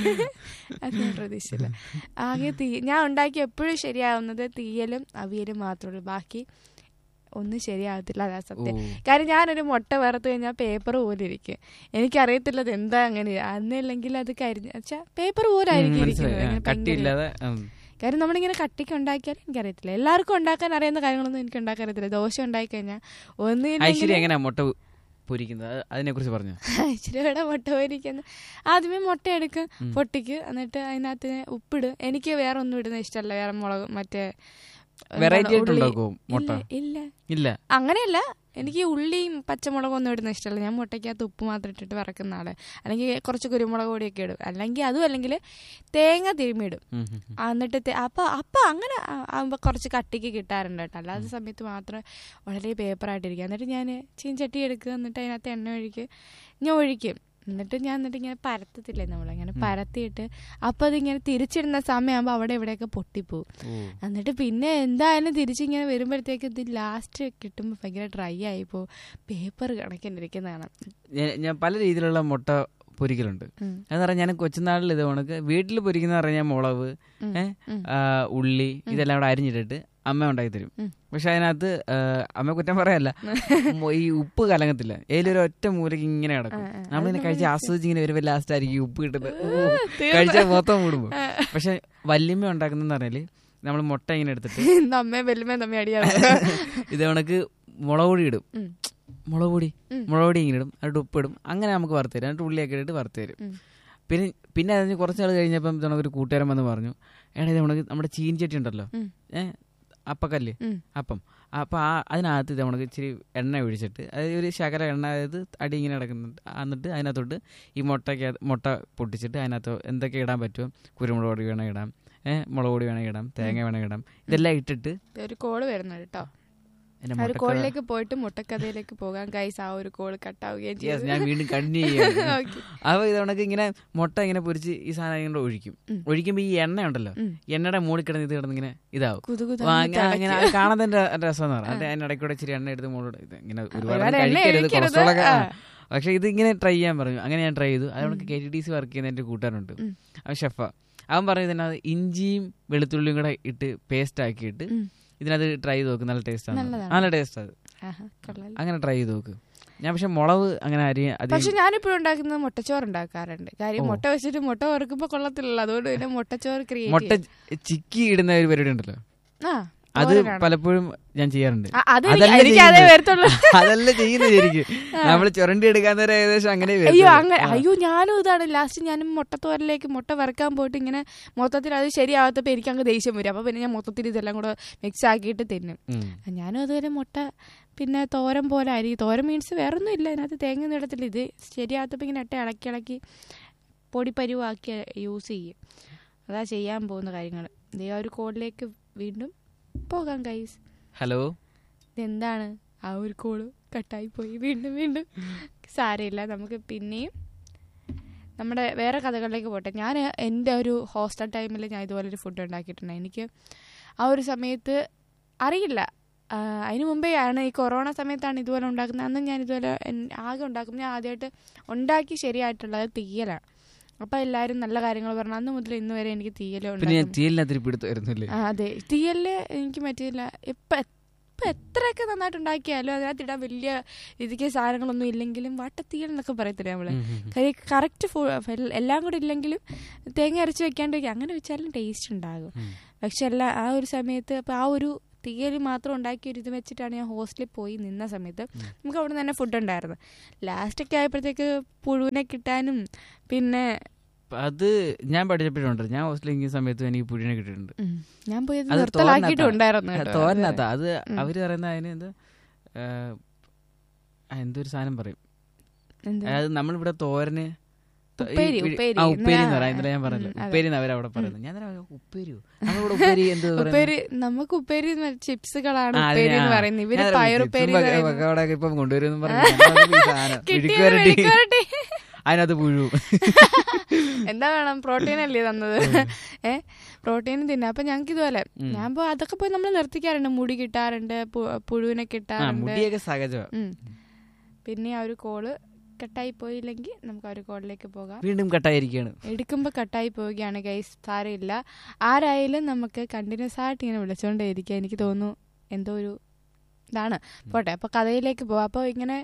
അത് ഞാൻ പ്രതീക്ഷിച്ചില്ല ആകെ തീ ഞാൻ ഉണ്ടാക്കി എപ്പോഴും ശരിയാവുന്നത് തീയലും അവിയലും മാത്രമേ ഉള്ളൂ ബാക്കി ഒന്നും ശരിയാവത്തില്ല അതാ ഓ സത്യം കാര്യം ഞാനൊരു മുട്ട വറുത്ത് കഴിഞ്ഞാൽ പേപ്പർ പോലെ ഇരിക്കും എനിക്കറിയത്തില്ല അത് എന്താ അങ്ങനെ അന്നില്ലെങ്കിൽ അത് കരിഞ്ഞ വെച്ചാ പേപ്പർ പോലെ ഉം, ആയിരിക്കും മനസ്സിലായി ഇരിക്കുന്നത്. ആ, ഇങ്ങനെ ഭയങ്കര- കട്ടിയില്ലാതെ ഉം. കാര്യം നമ്മളിങ്ങനെ കട്ടിക്ക് ഉണ്ടാക്കിയാലും എനിക്കറിയത്തില്ല എല്ലാവർക്കും ഉണ്ടാക്കാൻ അറിയുന്ന കാര്യങ്ങളൊന്നും എനിക്ക് ഉണ്ടാക്കാൻ അറിയത്തില്ല ദോശ ഉണ്ടാക്കി കഴിഞ്ഞാൽ ഒന്നും ഐശ്വര്യ എങ്ങനെയാ മുട്ട പൊരിക്കുന്നത് അതിനെ കുറിച്ച് പറഞ്ഞു ഇച്ചിരിയുടെ മുട്ട പൊരിക്കുന്ന ആദ്യമേ മുട്ട എടുക്കും ഉം. പൊട്ടിക്ക് എന്നിട്ട് അതിനകത്ത് ഉപ്പിട് എനിക്ക് വേറെ ഒന്നും ഇടുന്ന ഇഷ്ടമല്ല വേറെ മുളക് മറ്റേ എന്താണ് വെറൈറ്റി ആയിട്ട് ഉള്ളി. ഉണ്ടാക്കുമോ മുട്ട ഇല്ല, ഇല്ല ഇല്ല അങ്ങനെയല്ല എനിക്ക് ഉള്ളിയും പച്ചമുളകും ഒന്നും ഇടുന്ന ഇഷ്ടമല്ല ഞാൻ മുട്ടയ്ക്കകത്ത് ഉപ്പ് മാത്രം ഇട്ടിട്ട് വറക്കുന്ന ആള് അല്ലെങ്കിൽ കുറച്ച് കുരുമുളക് പൊടിയൊക്കെ ഇടും അല്ലെങ്കിൽ അതും അല്ലെങ്കിൽ തേങ്ങ തിരുമ്മിടും ഉം, ഉം, ഉം. ആ, എന്നിട്ട് തേ- അപ്പൊ അപ്പൊ അങ്ങനെ ആ- ആവുമ്പോ കുറച്ച് കട്ടിക്ക് കിട്ടാറുണ്ട് കേട്ടോ അല്ലാത്ത സമയത്ത് മാത്രം വളരെ പേപ്പറായിട്ടിരിക്കും എന്നിട്ട് ഞാൻ ചീൻചട്ടി എടുക്കുക എന്നിട്ട് അതിനകത്ത് എണ്ണ ഒഴിക്കുക ഞാൻ ഒഴിക്കും എന്നിട്ട് ഞാൻ എന്നിട്ട് ഇങ്ങനെ പരത്തത്തില്ലേ നമ്മളിങ്ങനെ പരത്തിയിട്ട് അപ്പോൾ അതിങ്ങനെ തിരിച്ചിടുന്ന സമയമാകുമ്പോൾ അവിടെ ഇവിടെയൊക്കെ പൊട്ടിപ്പോവും ഓ. എന്നിട്ട് പിന്നെ എന്തായാലും തിരിച്ചിങ്ങനെ വരുമ്പോഴത്തേക്ക് ഇത് ലാസ്റ്റ് കിട്ടുമ്പോൾ ഭയങ്കര ഡ്രൈ ആയിപ്പോ പേപ്പർ കണക്കിനിരിക്കുന്നതാണ് ഞാൻ- ഞാൻ പല രീതിയിലുള്ള മുട്ട പൊരിക്കലുണ്ട് ഉം. എന്ന് പറഞ്ഞാൽ ഞാൻ കൊച്ചുനാളിൽ ഇത് കണക്ക് വീട്ടിൽ പൊരിക്കുന്ന പറഞ്ഞാൽ മുളക് ഉം. ഏ, ഉം. ആ, ഉള്ളി ഇതെല്ലാം കൂടെ അരിഞ്ഞിട്ടിട്ട് അമ്മ ഉണ്ടാക്കി തരും ഉം. പക്ഷെ അതിനകത്ത് ആ, അമ്മ കുറ്റം പറയല്ല മൊ- ഈ ഉപ്പ് കലങ്ങത്തില്ല ഏതൊരു ഒറ്റ മൂലക്ക് ഇങ്ങനെ കിടക്കും ആ, ആ. നമ്മളിങ്ങനെ അത് കഴിച്ച് നമ്മൾ ആസ്വദിച്ച് ഇങ്ങനെ വരുമ്പോൾ ലാസ്റ്റ് ആയിരിക്കും ഈ ഉപ്പ് കിട്ടുന്നത് തീർന്ന്. കഴിച്ചാൽ മൊത്തം കൂടുമ്പോൾ ആ. പക്ഷെ വല്യമ്മ ഉണ്ടാക്കുന്നതെന്ന് പറഞ്ഞാല് നമ്മൾ മുട്ട ഇങ്ങനെ എടുത്തിട്ട് ഇന്ന് അമ്മയും വല്യമ്മയും തമ്മി അടിയാണ് ഇത് കണക്ക് മുളക് പൊടി ഇടും ഉം. മുളക് പൊടി ഉം. മുളക് പൊടി ഇങ്ങനെ ഇടും എന്നിട്ട് ഉപ്പിടും അങ്ങനെ നമുക്ക് വറുത്ത് തരും എന്നിട്ട് ഉള്ളിയൊക്കെ ഇട്ടിട്ട് വറുത്ത് തരും ഉം. പിന്നെ പിന്നെ അതിന് കുറച്ച് നാൾ കഴിഞ്ഞപ്പം ഇതണക്ക് ഒരു കൂട്ടുകാരൻ വന്ന് പറഞ്ഞു എടാ ഇത് കണക്ക് നമ്മുടെ ചീൻചട്ടി ഉണ്ടല്ലോ ഉം. ഏ അപ്പക്കല്ല് ഉം. അപ്പം അപ്പം ആ അതിനകത്ത് ഇത് കണക്ക് ഇച്ചിരി എണ്ണ ഒഴിച്ചിട്ട് അതായത് ഒരു ശകല എണ്ണ അതായത് അടി ഇങ്ങനെ കിടക്കുന്നുണ്ട് എന്നിട്ട് അതിനകത്തോട്ട് ഈ മുട്ടയ്ക്ക് മുട്ട പൊട്ടിച്ചിട്ട് അതിനകത്ത് എന്തൊക്കെ ഇടാൻ പറ്റുമോ കുരുമുളക് പൊടി വേണം ഇടാം ഏഹ് മുളക് പൊടി വേണമെങ്കിൽ ഇടാം തേങ്ങ വേണമെങ്കിൽ ഇടാം ഇതെല്ലാം ഇട്ടിട്ട് ഒരു കോള് വരുന്നുണ്ട് കേട്ടോ എൻ്റെ ആ ഒരു മുട്ടക്കഥ കോളിലേക്ക് പോയിട്ട് മുട്ടക്കഥയിലേക്ക് പോകാൻ ഗൈസ് ആ ഒരു കോള് കട്ടാവുകയും Yes, ചെയ്തു ഞാൻ വീണ്ടും കണ്ടിന്യൂ ചെയ്യാം Okay. അപ്പോൾ ഇത് കണക്ക് ഇങ്ങനെ മുട്ട ഇങ്ങനെ പൊരിച്ച് ഈ സാധനം ഇങ്ങനെ ഒഴിക്കും ഉം. ഒഴിക്കുമ്പോൾ ഈ എണ്ണ ഉണ്ടല്ലോ ഉം. എണ്ണയുടെ മൂടി കിടന്ന് ഇത് കിടന്ന് ഇങ്ങനെ ഇതാവും കുതുകുതാ ആ, അങ്ങനെ അങ്ങനെ അത് കാണാൻ തന്നെ രസം എന്ന് പറഞ്ഞാൽ അതിന്റെ ഇടയ്ക്ക് കൂടെ ഇച്ചിരി എണ്ണ എടുത്ത് മുകളിൽ ഇത് ഇങ്ങനെ ഒരുപാട് ഒരുപാട് എണ്ണ കഴിക്കരുത് ഒഴിക്കരുത്. കൊളസ്ട്രോൾ ഒക്കെ ആ. പക്ഷെ ഇത് ഇങ്ങനെ ട്രൈ ചെയ്യാൻ പറഞ്ഞു അങ്ങനെ ഞാൻ ട്രൈ ചെയ്തു അതുകൊണ്ട് K T D C work ചെയ്യുന്ന എൻ്റെ കൂട്ടുകാരുണ്ട് ഉം. അവൻ ഷെഫാ അവൻ പറഞ്ഞു ഇതിനകത്ത് ഇഞ്ചിയും വെളുത്തുള്ളിയും കൂടെ ഇട്ട് പേസ്റ്റ് ആക്കിയിട്ട് ഉം. ഇതിനകത്ത് ട്രൈ ചെയ്ത് നോക്ക് നല്ല ടേസ്റ്റ് ആണ് നല്ലതാണ്. നല്ല ടേസ്റ്റ് അത് ആഹാ, കൊള്ളാലോ. അങ്ങനെ ട്രൈ ചെയ്ത് നോക്ക് ഞാൻ പക്ഷെ മുളക് അങ്ങനെ അരി പക്ഷെ അധികം ഞാനിപ്പോഴും ഉണ്ടാക്കുന്നത് മുട്ടച്ചോറ് ഉണ്ടാക്കാറുണ്ട് കാര്യം ഓ. മുട്ട വെച്ചിട്ട് മുട്ട വറുക്കുമ്പോ കൊള്ളത്തില്ലല്ലോ അതുകൊണ്ട് പിന്നെ മുട്ടച്ചോറ് മുട്ട ക്രിയേറ്റ് ചിക്കി ഇടുന്ന ഒരു പരിപാടി ഉണ്ടല്ലോ ആ അത് തോരനാണ്. പലപ്പോഴും ഞാൻ ചെയ്യാറുണ്ട് ആ, അത് അതല്ല എനിക്ക് എനിക്ക് അതേ ചെയ്യുന്നത്. വരത്തുള്ളൂ അതല്ല ചെയ്യുന്നത് ശരിക്കും നമ്മൾ ചുരണ്ടി എടുക്കാൻ നേരം ഏകദേശം അങ്ങനെ അയ്യോ വരത്തുള്ളൂ. അങ്ങനെ ആ. അയ്യോ ഞാനും ഇതാണ് ലാസ്റ്റ് ഞാനും മുട്ടത്തോരലേക്ക് മുട്ട വറുക്കാൻ പോയിട്ട് ഇങ്ങനെ മൊത്തത്തിൽ അത് ശരിയാവാത്തപ്പോൾ എനിക്ക് അങ്ങ് ദേഷ്യം വരും അപ്പോൾ പിന്നെ ഞാൻ മൊത്തത്തിൽ ഇതെല്ലാം കൂടെ മിക്സ് ആക്കിയിട്ട് തിന്നും ഉം. ഞാനും അതുപോലെ മുട്ട പിന്നെ തോരൻ പോലെ അരി തോരൻ മീൻസ് വേറെ ഒന്നും ഇല്ല അതിനകത്ത് തേങ്ങ ഒന്നും ഇടത്തില്ല ഇത് ശരിയാകത്തപ്പോൾ ഇങ്ങനെ ഇട്ട് ഇളക്കി ഇളക്കി പൊടി പരുവാക്കി യൂസ് ചെയ്യും അതാ ചെയ്യാൻ പോകുന്ന കാര്യങ്ങൾ ഇതേ ആ ഒരു കോഡിലേക്ക് വീണ്ടും പോകാം കൈസ് ഹലോ ഇതെന്താണ് ആ ഒരു കോള് കട്ടായി പോയി വീണ്ടും വീണ്ടും സാരമില്ല നമുക്ക് പിന്നെയും നമ്മുടെ വേറെ കഥകളിലേക്ക് പോട്ടെ ഞാൻ എൻ്റെ ഒരു ഹോസ്റ്റൽ ടൈമിൽ ഞാൻ ഇതുപോലെ ഒരു ഫുഡ് ഉണ്ടാക്കിയിട്ടുണ്ട് എനിക്ക് ആ ഒരു സമയത്ത് അറിയില്ല ആ, അതിന് മുമ്പേ ആണ് ഈ കൊറോണ സമയത്താണ് ഇതുപോലെ ഉണ്ടാക്കുന്നത് അന്ന് ഞാൻ ഇതുപോലെ എൻ- ആകെ ഉണ്ടാക്കും ഞാൻ ആദ്യമായിട്ട് ഉണ്ടാക്കി ശരിയായിട്ടുള്ളത് തീയലാണ് അപ്പോൾ എല്ലാവരും നല്ല കാര്യങ്ങൾ പറഞ്ഞു അന്ന് മുതൽ ഇന്ന് വരെ എനിക്ക് തീയലും പിന്നെ ഞാൻ ഉണ്ടാക്കും തീലിനകത്ത് പിടുത്തായിരുന്നില്ലേ ആ, അതെ തീയല് എനിക്ക് പറ്റിയില്ല ഇപ്പം ഇപ്പം എത്രയൊക്കെ നന്നായിട്ട് ഉണ്ടാക്കിയാലും അതിനകത്ത് ഇടാൻ വലിയ രീതിക്ക് സാധനങ്ങളൊന്നും ഇല്ലെങ്കിലും വട്ടത്തീയൽ എന്നൊക്കെ പറയത്തില്ല നമ്മള് കാര്യം കറക്റ്റ് ഫു എല്ലാം കൂടെ ഇല്ലെങ്കിലും തേങ്ങ അരച്ച് വെക്കാണ്ട് വെക്കുക അങ്ങനെ വെച്ചാലും ടേസ്റ്റ് ഉണ്ടാകും പക്ഷെ എല്ലാ ആ ഒരു സമയത്ത് അപ്പോൾ ആ ഒരു തീയൽ മാത്രം ഉണ്ടാക്കിയ ഒരു ഇത് വെച്ചിട്ടാണ് ഞാൻ ഹോസ്റ്റലിൽ പോയി നിന്ന സമയത്ത് നമുക്ക് അവിടെ തന്നെ ഫുഡ് ഉണ്ടായിരുന്നു ലാസ്റ്റൊക്കെ ആയപ്പോഴത്തേക്ക് പുഴുവിനെ കിട്ടാനും പിന്നെ അത് ഞാൻ പഠിച്ചപ്പോഴുണ്ട് ഞാൻ ഹോസ്റ്റലിൽ ഇരിക്കുന്ന സമയത്ത് എനിക്ക് പുഴിനെ കിട്ടിയിട്ടുണ്ട് ഉം, ഞാൻ പോയത് അത് നിർത്തലാക്കിയിട്ടും ഉണ്ടായിരുന്നു കേട്ടോ. തോരനകത്ത അത് ഉം. അവര് പറയുന്ന അതിന് എന്താ ആ, എന്തൊരു സാധനം പറയും എന്ത്? അതായത് നമ്മളിവിടെ തോരന് ത- ഈ ഉപ്പേരി, പിടി- ഉപ്പേരി. ആ ഉപ്പേരി എന്ന് ആ, പറയാം ഇന്നലെ ഞാൻ പറഞ്ഞല്ലോ ഉം, അതെ. ഉപ്പേരി എന്ന് അവരവിടെ പറയുന്നത് ഞാൻ തന്നെ പറഞ്ഞു, ഉപ്പേരിയോ നമ്മളോട് ഉപ്പേരി എന്ത് പറയുന്നത്? ഉപ്പേരി നമുക്ക് ഉപ്പേരി ചിപ്സുകളാണ് ആ, ഉപ്പേരി അതിനെ, എന്ന് ആ. പറയുന്നത് ഇവര് ഞാൻ അറിയാം, പയറുപ്പേരി ചിപ്സും എന്ന് പക്ക- പറയുന്നത്. പക്കവടയൊക്കെ ഇപ്പം കൊണ്ടുവരുമെന്ന് പറഞ്ഞു ഞാൻ പറഞ്ഞു, ഈ സാധനം കിട്ടിയത് മെഴുക്കുവരട്ടി. മെഴുക്കുവരട്ടി. അതിനകത്ത് പുഴു എന്താ വേണം പ്രോട്ടീൻ അല്ലേ തന്നത് ഏ പ്രോട്ടീൻ തിന്നാ അപ്പൊ ഞങ്ങൾക്ക് ഇതുപോലെ ഉം. ഞാൻ പോ അതൊക്കെ പോയി നമ്മൾ നിർത്തിക്കാറുണ്ട് മുടി കിട്ടാറുണ്ട് പു- പുഴുവിനെ ആ കിട്ടാറുണ്ട് മുടിയൊക്കെ സഹജമാ ഉം. പിന്നെ ആ ഒരു കോള് കട്ടായി പോയില്ലെങ്കിൽ നമുക്ക് ആ ഒരു കോളിലേക്ക് പോകാം വീണ്ടും കട്ടായിരിക്കാണ് എടുക്കുമ്പോൾ കട്ടായി പോവുകയാണ് ഗൈസ് സാരമില്ല ആരായാലും നമുക്ക് കണ്ടിന്യൂസ് ആയിട്ട് ഇങ്ങനെ വിളിച്ചുകൊണ്ടേ ഇരിക്കുക എനിക്ക് തോന്നുന്നു എന്തോ ഒരു ഇതാണ് പോട്ടെ അപ്പോൾ കഥയിലേക്ക് പോവാം അപ്പോൾ ഇങ്ങനെ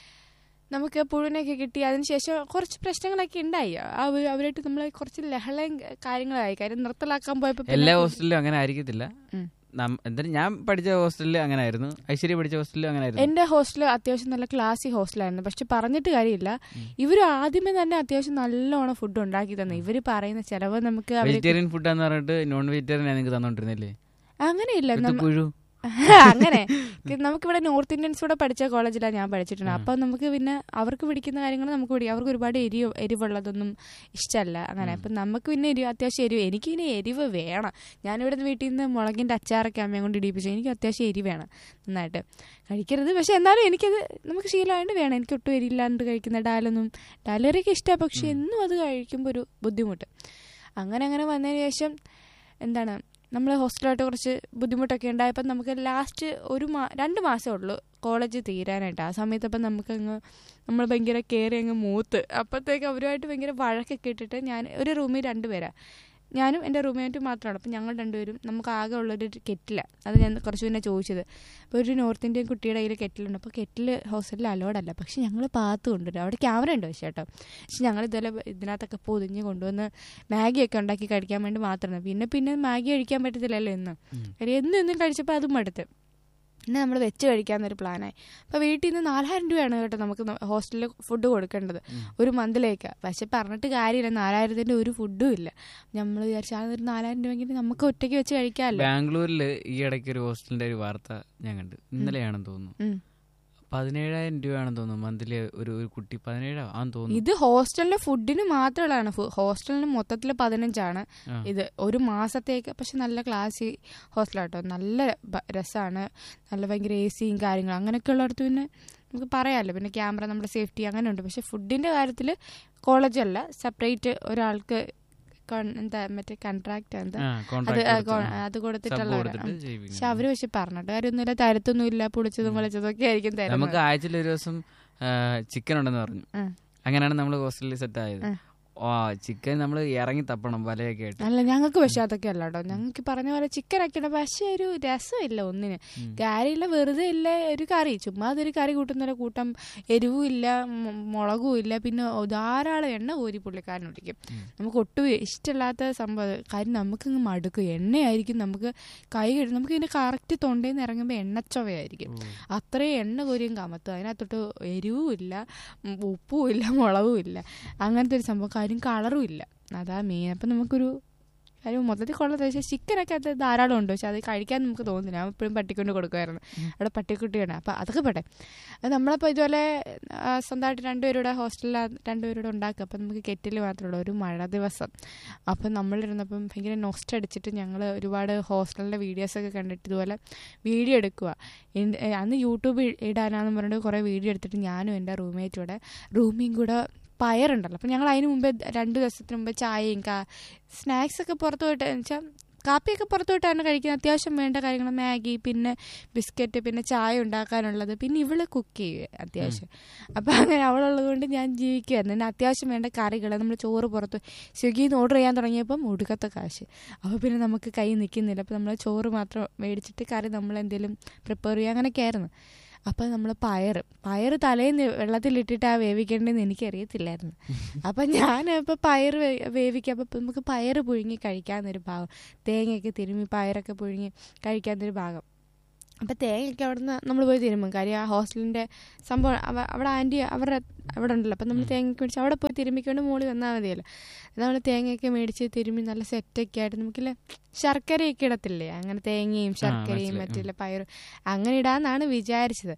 നമുക്ക് പുഴുവിനെയൊക്കെ കിട്ടി അതിനുശേഷം കുറച്ച് പ്രശ്നങ്ങളൊക്കെ ഉണ്ടായി അവർ അവരായിട്ട് നമ്മൾ കുറച്ച് ലഹളയും കാര്യങ്ങളായി കാര്യം നിർത്തലാക്കാൻ പോയപ്പോൾ പിന്നെ എല്ലാ ഹോസ്റ്റലിലും അങ്ങനെ ആയിരിക്കത്തില്ല ഉം. നം- എന്തായാലും ഞാൻ പഠിച്ച ഹോസ്റ്റലിൽ അങ്ങനെ ആയിരുന്നു ഐശ്വര്യ പഠിച്ച ഹോസ്റ്റലിലും അങ്ങനെ ആയിരുന്നു എന്റെ ഹോസ്റ്റൽ അത്യാവശ്യം നല്ല ക്ലാസി ഹോസ്റ്റലായിരുന്നു പക്ഷെ പറഞ്ഞിട്ട് കാര്യമില്ല ഇവർ ആദ്യമേ തന്നെ അത്യാവശ്യം നല്ലോണം ഫുഡ് ഉണ്ടാക്കി തന്നെ ഇവർ പറയുന്ന ചിലവ് നമുക്ക് അവര് വെജിറ്റേറിയൻ ഫുഡാന്ന് പറഞ്ഞിട്ട് നോൺ വെജിറ്റേറിയൻ നിങ്ങൾക്ക് തന്നോണ്ടിരുന്നില്ലേ അങ്ങനെയില്ല ഇത് നമ്മ- പുഴു അങ്ങനെ നമുക്കിവിടെ നോർത്ത് ഇന്ത്യൻസ് കൂടെ പഠിച്ച കോളേജിലാണ് ഞാൻ പഠിച്ചിട്ടുണ്ട് അപ്പൊ നമുക്ക് പിന്നെ അവർക്ക് പിടിക്കുന്ന കാര്യങ്ങൾ നമുക്ക് പിടിക്കും അവർക്ക് ഒരുപാട് എരിവ് എരിവുള്ളതൊന്നും ഇഷ്ടമല്ല അങ്ങനെ അപ്പൊ നമുക്ക് പിന്നെ എരിവ് അത്യാവശ്യം എരിവ് എനിക്ക് പിന്നെ എരിവ് വേണം ഞാനിവിടെ നിന്ന് വീട്ടിൽ നിന്ന് മുളകിന്റെ അച്ചാറൊക്കെ അമ്മയും കൊണ്ട് ഇടിപ്പിച്ചു എനിക്ക് അത്യാവശ്യം എരിവ് വേണം നന്നായിട്ട് കഴിക്കരുത് പക്ഷെ എന്നാലും എനിക്കത് നമുക്ക് ശീലമായിട്ട് വേണം എനിക്ക് ഒട്ടും എരിയില്ലാണ്ട് കഴിക്കുന്ന ഡാലൊന്നും ഡാലറിയൊക്കെ ഇഷ്ടമാണ് പക്ഷെ എന്നും അത് കഴിക്കുമ്പോൾ ഒരു ബുദ്ധിമുട്ട് അങ്ങനെ അങ്ങനെ വന്നതിന് ശേഷം എന്താണ് നമ്മൾ ഹോസ്റ്റലായിട്ട് കുറച്ച് ബുദ്ധിമുട്ടൊക്കെ ഉണ്ടായപ്പോൾ നമുക്ക് ലാസ്റ്റ് ഒരു മാ രണ്ട് മാസമേ ഉള്ളൂ കോളേജ് തീരാനായിട്ട് ആ സമയത്ത് അപ്പം നമുക്കങ്ങ് നമ്മൾ ഭയങ്കര കയറി അങ്ങ് മൂത്ത് അപ്പോഴത്തേക്ക് അവരുമായിട്ട് ഭയങ്കര വഴക്കൊക്കെ ഇട്ടിട്ട് ഞാൻ ഒരു റൂമിൽ രണ്ടുപേരാണ് ഞാനും എൻ്റെ റൂംമേറ്റും മാത്രമാണ് അപ്പം ഞങ്ങൾ രണ്ടുപേരും നമുക്ക് ആകെ ഉള്ളൊരു കെറ്റില അത് ഞാൻ കുറച്ച് മുന്നേ ചോദിച്ചത് അപ്പോൾ ഒരു നോർത്ത് ഇന്ത്യൻ കുട്ടിയുടെ കയ്യിൽ കെറ്റിലുണ്ട് അപ്പോൾ കെറ്റിൽ ഹോസ്റ്റലിൽ അലോഡല്ല പക്ഷെ ഞങ്ങൾ പാത്ത് കൊണ്ടുവരും അവിടെ ക്യാമറ ഉണ്ട് പക്ഷേ കേട്ടോ പക്ഷെ ഞങ്ങൾ ഇതുപോലെ ഇതിനകത്തൊക്കെ പൊതിഞ്ഞ് കൊണ്ടുവന്ന് മാഗിയൊക്കെ ഉണ്ടാക്കി കഴിക്കാൻ വേണ്ടി മാത്രമാണ് പിന്നെ പിന്നെ മാഗി കഴിക്കാൻ പറ്റത്തില്ലല്ലോ എന്ന് കാര്യം എന്നും എന്നും കഴിച്ചപ്പോൾ അതും മടുത്ത് പിന്നെ നമ്മൾ വെച്ച് കഴിക്കാമെന്നൊരു പ്ലാനായി അപ്പോൾ വീട്ടിൽ നിന്ന് നാലായിരം രൂപയാണ് കേട്ടോ നമുക്ക് ഹോസ്റ്റലിൽ ഫുഡ് കൊടുക്കേണ്ടത് ഒരു മന്തിലേക്ക് പക്ഷെ പറഞ്ഞിട്ട് കാര്യമില്ല നാലായിരത്തിൻ്റെ ഒരു ഫുഡും ഇല്ല നമ്മൾ വിചാരിച്ചു ആ ഒരു നാലായിരം രൂപയെങ്കിൽ നമുക്ക് ഒറ്റയ്ക്ക് വെച്ച് കഴിക്കാമല്ലോ ബാംഗ്ലൂരിൽ ഈ ഇടയ്ക്ക് ഒരു ഹോസ്റ്റലിന്റെ ഒരു വാർത്ത ഞാൻ കണ്ടു ഇന്നലെയാണെന്ന് തോന്നുന്നു ഉം. പതിനേഴായിരം രൂപയാണെന്ന് തോന്നുന്നു മന്ത്ലി ഒരു ഒരു കുട്ടി പതിനേഴോ ആന്ന് തോന്നുന്നു ഇത് ഹോസ്റ്റലിലെ ഫുഡിന് മാത്രമുള്ളതാണ് ഫു- ഹോസ്റ്റലിന് മൊത്തത്തിൽ പതിനഞ്ചാണ് ആ. ഇത് ഒരു മാസത്തേക്ക് പക്ഷെ നല്ല ക്ലാസ് ഹോസ്റ്റലാട്ടോ നല്ല ബ- രസമാണ് നല്ല ഭയങ്കര എ സിയും കാര്യങ്ങളും അങ്ങനെയൊക്കെ ഉള്ളിടത്ത് പിന്നെ നമുക്ക് പറയാമല്ലോ പിന്നെ ക്യാമറ നമ്മുടെ സേഫ്റ്റി അങ്ങനെ ഉണ്ട് പക്ഷെ ഫുഡിൻ്റെ കാര്യത്തിൽ കോളേജല്ല സെപ്പറേറ്റ് ഒരാൾക്ക് കോൺ- എന്താ മറ്റേ കൺട്രാക്ട് എന്താ ആ, അത് contract ആ, കൊടുത്ത്, കൊ- ആ. അത് Sub കൊടുത്തിട്ടുള്ളവരാണ് കൊടുത്തിട്ട് ഉം. ചെയ്യിപ്പിക്കുന്നു. പക്ഷെ അവര് പക്ഷെ പറഞ്ഞിട്ട് കാര്യമൊന്നുമില്ല തരത്തൊന്നുമില്ല പുളിച്ചതും വെളിച്ചതും ഒക്കെ ആയിരിക്കും തരുന്നത് നമുക്ക് ആഴ്ചയിൽ ഒരു ദിവസം ചിക്കൻ ഉണ്ടെന്ന് പറഞ്ഞു ഉം. അങ്ങനെയാണ് നമ്മൾ ഹോസ്റ്റലിൽ സെറ്റ് ആയത് ഉം. ഓ ചിക്കൻ നമ്മൾ ഇറങ്ങി തപ്പണം വലയൊക്കെ ആയിട്ട് അല്ല ഞങ്ങൾക്ക് പക്ഷെ അതൊക്കെ അല്ല കേട്ടോ ഞങ്ങൾക്ക് പറഞ്ഞ പോലെ ചിക്കൻ ഒക്കെ ഉണ്ട് പക്ഷെ ഒരു രസമില്ല ഒന്നിന് ഉം. കാര്യമില്ല വെറുതെ ഇല്ല ഒരു കറി ചുമ്മാ അതൊരു കറി കൂട്ടുന്ന കൂട്ടം എരിവും ഇല്ല മു- മുളകും ഇല്ല പിന്നെ ധാരാളം എണ്ണ കോരി പുള്ളിക്കാരൻ ഒഴിക്കും ഉം. നമുക്ക് ഒട്ടും ഇഷ്ടമില്ലാത്ത സംഭവം അത്. കാര്യം നമുക്കങ്ങ് മടുക്കും എണ്ണയായിരിക്കും നമുക്ക് കൈ കഴുകും നമുക്ക് ഇതിന്റെ കറക്റ്റ് തൊണ്ടയിൽ നിന്ന് ഇറങ്ങുമ്പോൾ എണ്ണച്ചൊവയായിരിക്കും ഓ. അത്രയും എണ്ണ കോരിയും കമത്തും അതിനകത്തോട്ട് എരിവും ഇല്ല ഉം, ഉപ്പും ഇല്ല മുളകും ഇല്ല അങ്ങനത്തെ ഒരു സംഭവം കാര്യം കളറും ഇല്ല അതാ മെയിൻ അപ്പം നമുക്കൊരു കാര്യം മൊത്തത്തിൽ കൊള്ളത് പക്ഷേ ചിക്കനൊക്കെ അത് ധാരാളം ഉണ്ട് പക്ഷെ അത് കഴിക്കാൻ നമുക്ക് തോന്നുന്നില്ല ഞാൻ എപ്പോഴും പട്ടിക്കൊണ്ട് കൊടുക്കുമായിരുന്നു അവിടെ പട്ടിക്കുട്ടിയാണ് അപ്പം അതൊക്കെ പെട്ടെ അത് നമ്മളപ്പോൾ ഇതുപോലെ ആ, സ്വന്തമായിട്ട് രണ്ടുപേരുടെ ഹോസ്റ്റലിൽ രണ്ടുപേരുടെ ഉണ്ടാക്കുക അപ്പം നമുക്ക് കെറ്റിൽ മാത്രമേ ഉള്ളൂ ഒരു മഴ ദിവസം അപ്പം നമ്മളിരുന്നപ്പം ഭയങ്കര നോസ്റ്റ് അടിച്ചിട്ട് ഞങ്ങൾ ഒരുപാട് ഹോസ്റ്റലിൻ്റെ വീഡിയോസൊക്കെ കണ്ടിട്ട് ഇതുപോലെ വീഡിയോ എടുക്കുക എൻ- ഏ, അന്ന് യൂട്യൂബ് ഇടാനാന്ന് പറഞ്ഞിട്ട് കുറേ വീഡിയോ എടുത്തിട്ട് ഞാനും എൻ്റെ റൂംമേറ്റും കൂടെ റൂമിയും കൂടെ പയറുണ്ടല്ലോ അപ്പം ഞങ്ങൾ അതിന് മുമ്പേ രണ്ട് ദിവസത്തിന് മുമ്പ് ചായയും കാ സ്നാക്സ് ഒക്കെ പുറത്ത് പോയിട്ട് വെച്ചാൽ കാപ്പിയൊക്കെ പുറത്ത് പോയിട്ടാണ് കഴിക്കുന്നത് അത്യാവശ്യം വേണ്ട കാര്യങ്ങൾ മാഗി പിന്നെ ബിസ്ക്കറ്റ് പിന്നെ ചായ ഉണ്ടാക്കാനുള്ളത് പിന്നെ ഇവള് കുക്ക് ചെയ്യുക അത്യാവശ്യം അപ്പം അങ്ങനെ അവളുള്ളത് കൊണ്ട് ഞാൻ ജീവിക്കുമായിരുന്നു പിന്നെ അത്യാവശ്യം വേണ്ട കറികൾ നമ്മൾ ചോറ് പുറത്ത് സ്വിഗ്ഗിയിൽ നിന്ന് ഓർഡർ ചെയ്യാൻ തുടങ്ങിയപ്പം ഒടുക്കത്തെ കാശ് അപ്പോൾ പിന്നെ നമുക്ക് കൈ നിൽക്കുന്നില്ല അപ്പോൾ നമ്മൾ ചോറ് മാത്രം മേടിച്ചിട്ട് കറി നമ്മൾ എന്തെങ്കിലും പ്രിപ്പയർ ചെയ്യുക അങ്ങനെയൊക്കെ ആയിരുന്നു അപ്പം നമ്മൾ പയർ പയർ തലേന്ന് വെള്ളത്തിലിട്ടിട്ട് ആ വേവിക്കേണ്ടതെന്ന് എനിക്കറിയത്തില്ലായിരുന്നു അപ്പം ഞാൻ ഇപ്പോൾ പയർ വേവിക്കുക അപ്പം നമുക്ക് പയർ പുഴുങ്ങി കഴിക്കാമെന്നൊരു ഭാഗം തേങ്ങയൊക്കെ തിരുമ്മി പയറൊക്കെ പുഴുങ്ങി കഴിക്കാമെന്നൊരു ഭാഗം അപ്പം തേങ്ങയൊക്കെ അവിടെ നിന്ന് നമ്മൾ പോയി തിരുമ്പും കാര്യം ആ ഹോസ്റ്റലിൻ്റെ സംഭവം അവ- അവിടെ ആൻറ്റി അവരുടെ അവിടെ ഉണ്ടല്ലോ അപ്പം നമ്മൾ തേങ്ങയൊക്കെ മേടിച്ച് അവിടെ പോയി തിരുമ്മിക്കൊണ്ട് മുകളിൽ വന്നാൽ മതിയല്ലോ നമ്മൾ തേങ്ങയൊക്കെ മേടിച്ച് തിരുമ്മി നല്ല സെറ്റൊക്കെ ആയിട്ട് നമുക്കില്ല ശർക്കരയൊക്കെ ഇടത്തില്ലേ അങ്ങനെ തേങ്ങയും ശർക്കരയും മനസ്സിലായി. മറ്റില്ല പയറും അങ്ങനെ ഇടാന്നാണ് വിചാരിച്ചത്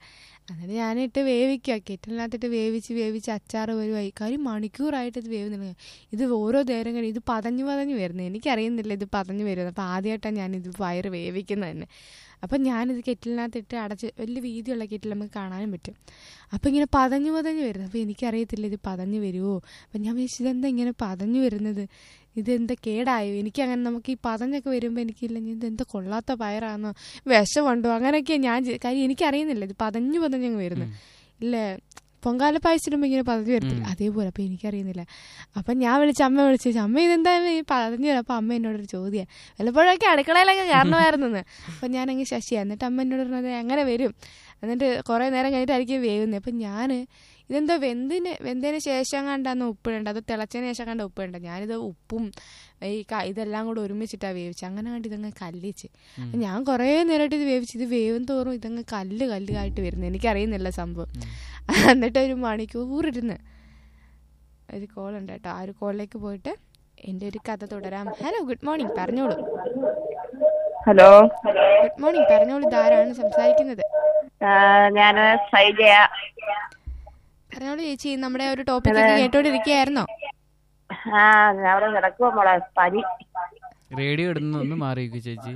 എന്നിട്ട് ഞാനിട്ട് വേവിക്കുക കെറ്റിലിനകത്തിട്ട് വേവിച്ച് വേവിച്ച് അച്ചാറ് വരുമായി കാര്യം മണിക്കൂറായിട്ട് ഇത് വേവുന്നില്ല ഇത് ഓരോ നേരം കഴിഞ്ഞ് ഇത് പതഞ്ഞു പതഞ്ഞു വരുന്നത് എനിക്കറിയുന്നില്ല ഇത് പതഞ്ഞു വരുന്നത് അപ്പോൾ ആദ്യമായിട്ടാണ് ഞാനിത് പയറ് വേവിക്കുന്നത് തന്നെ അപ്പം ഞാനിത് കെറ്റിലിനകത്തിട്ട് അടച്ച് വലിയ വീതിയുള്ള കെറ്റിൽ നമുക്ക് കാണാനും പറ്റും അപ്പം ഇങ്ങനെ പതഞ്ഞു പതഞ്ഞു വരുന്നത് അപ്പോൾ എനിക്കറിയത്തില്ല ഇത് പതഞ്ഞു വരുമോ അപ്പം ഞാൻ വിചാരിച്ചു ഇതെന്താ ഇങ്ങനെ പതഞ്ഞു വരുന്നത് ഇതെന്താ കേടായോ എനിക്കങ്ങനെ നമുക്ക് ഈ പതഞ്ഞൊക്കെ വരുമ്പോൾ എനിക്കില്ല ഇത് എന്താ കൊള്ളാത്ത പയറാണോ വിഷമുണ്ടോ അങ്ങനെയൊക്കെയാണ് ഞാൻ ചെ- കാര്യം എനിക്കറിയുന്നില്ല ഇത് പതഞ്ഞു പതഞ്ഞങ്ങ് വരുന്നത് ഇല്ലേ പൊങ്കാല പായസിടുമ്പോൾ ഇങ്ങനെ പതഞ്ഞു വരത്തില്ല അതേപോലെ അപ്പം എനിക്കറിയുന്നില്ല അപ്പം ഞാൻ വിളിച്ച അമ്മ വിളിച്ചു അമ്മ ഇതെന്താ ഈ പതഞ്ഞു വരും അപ്പം അമ്മ എന്നോടൊരു ചോദ്യം വല്ലപ്പോഴൊക്കെ അടുക്കളയിലൊക്കെ കാരണമായിരുന്നെന്ന് അപ്പം ഞാനങ്ങ് ശശിയാണ് എന്നിട്ട് അമ്മ എന്നോട് പറഞ്ഞത് അങ്ങനെ വരും എന്നിട്ട് കുറേ നേരം കഴിഞ്ഞിട്ടായിരിക്കും വേവുന്നത് അപ്പം ഞാൻ ഇതെന്താ വെന്തിന് വെന്തതിന് ശേഷം കണ്ടാന്ന് ഉപ്പിടേണ്ട അത് തിളച്ചതിന് ശേഷം കണ്ട ഉപ്പിടേണ്ട ഞാനിത് ഉപ്പും ഈ ക- ഇതെല്ലാം കൂടെ ഒരുമിച്ചിട്ടാണ് വേവിച്ചത് അങ്ങനെ കണ്ട് ഇതങ്ങ് കല്ലിച്ച് അപ്പം ഞാൻ കുറേ നേരമായിട്ട് ഇത് വേവിച്ച് ഇത് വേവും തോറും ഇതങ്ങ് കല്ല് കല്ലുമായിട്ട് വരുന്നത് എനിക്കറിയുന്നില്ല സംഭവം എന്നിട്ട് ഒരു മണിക്കൂർ ഇരുന്ന് ഒരു കോൾ ഉണ്ട് കേട്ടോ ആ ഒരു കോളിലേക്ക് പോയിട്ട് എൻ്റെ ഒരു കഥ തുടരാം ഹലോ ഗുഡ് മോർണിംഗ് പറഞ്ഞോളൂ ഹലോ ഗുഡ് മോർണിംഗ് പറഞ്ഞോളൂ ഇതാരാണ് സംസാരിക്കുന്നത് ഞാൻ സൈജയ പറഞ്ഞോളൂ ചേച്ചി നമ്മുടെ ഒരു ടോപ്പിക് കേട്ടോണ്ടിരിക്കുകയായിരുന്നോ ആ ഞാൻ അവിടെ കിടക്കുവാ മോളെ പനി റേഡിയോ ഇടുന്ന ഒന്ന് മാറിയിരിക്കും ചേച്ചി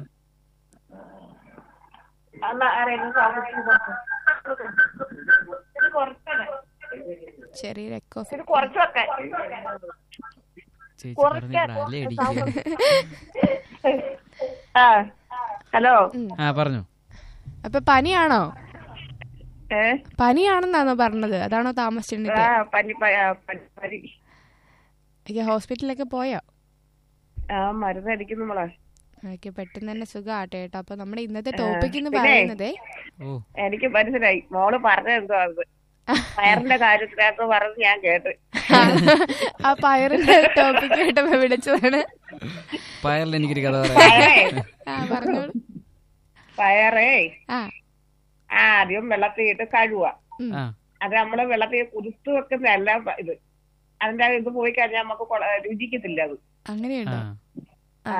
അമ്മ ആരെങ്കിലും ഇത് കുറച്ചൊക്കെ ചെറിയൊരു എക്കോ ഇത് കുറച്ചൊക്കെ ചേച്ചി പറഞ്ഞ അല അടിക്കുക ആ ഹലോ ആ പറഞ്ഞു അപ്പൊ പനിയാണോ ഏ പനിയാണെന്നാണോ പറഞ്ഞത് അതാണോ ആ താമസിച്ചിട്ട് പനി പ- ആ, പനി പനി ഹോസ്പിറ്റലിലൊക്കെ പോയോ ആ മരുന്ന് അടിക്കുന്നു മോളെ ഓക്കെ പെട്ടെന്ന് തന്നെ സുഖമാട്ടെ കേട്ടോ അപ്പൊ നമ്മുടെ ഇന്നത്തെ ടോപ്പിക് എന്ന് പിന്നെ? പറയുന്നതേ ഓ എനിക്ക് മനസ്സിലായി മോള് പറഞ്ഞത് എന്തോ അത് പയറിന്റെ കാര്യത്തിനകത്ത് പറഞ്ഞ് ഞാൻ കേട്ട് ആ പയറിന്റെ ടോപ്പിക് കേട്ടപ്പോ വിളിച്ചതാണ് പയറിൽ എനിക്കൊരു കഥ പറയാം പയറേ ആ പറഞ്ഞോളൂ പയറേ ആ ആദ്യം വെള്ളത്തിൽ ഇട്ട് കഴുകുക ഉം. ആ അത് നമ്മള് വെള്ളത്തിൽ കുതിർത്ത് വെക്കുന്നതല്ല പ- ഇത് അതിന്റെ ഇത് പോയി കഴിഞ്ഞാൽ നമുക്ക് കൊള- രുചിക്കത്തില്ല അത് ആ അങ്ങനെയുണ്ടോ ആ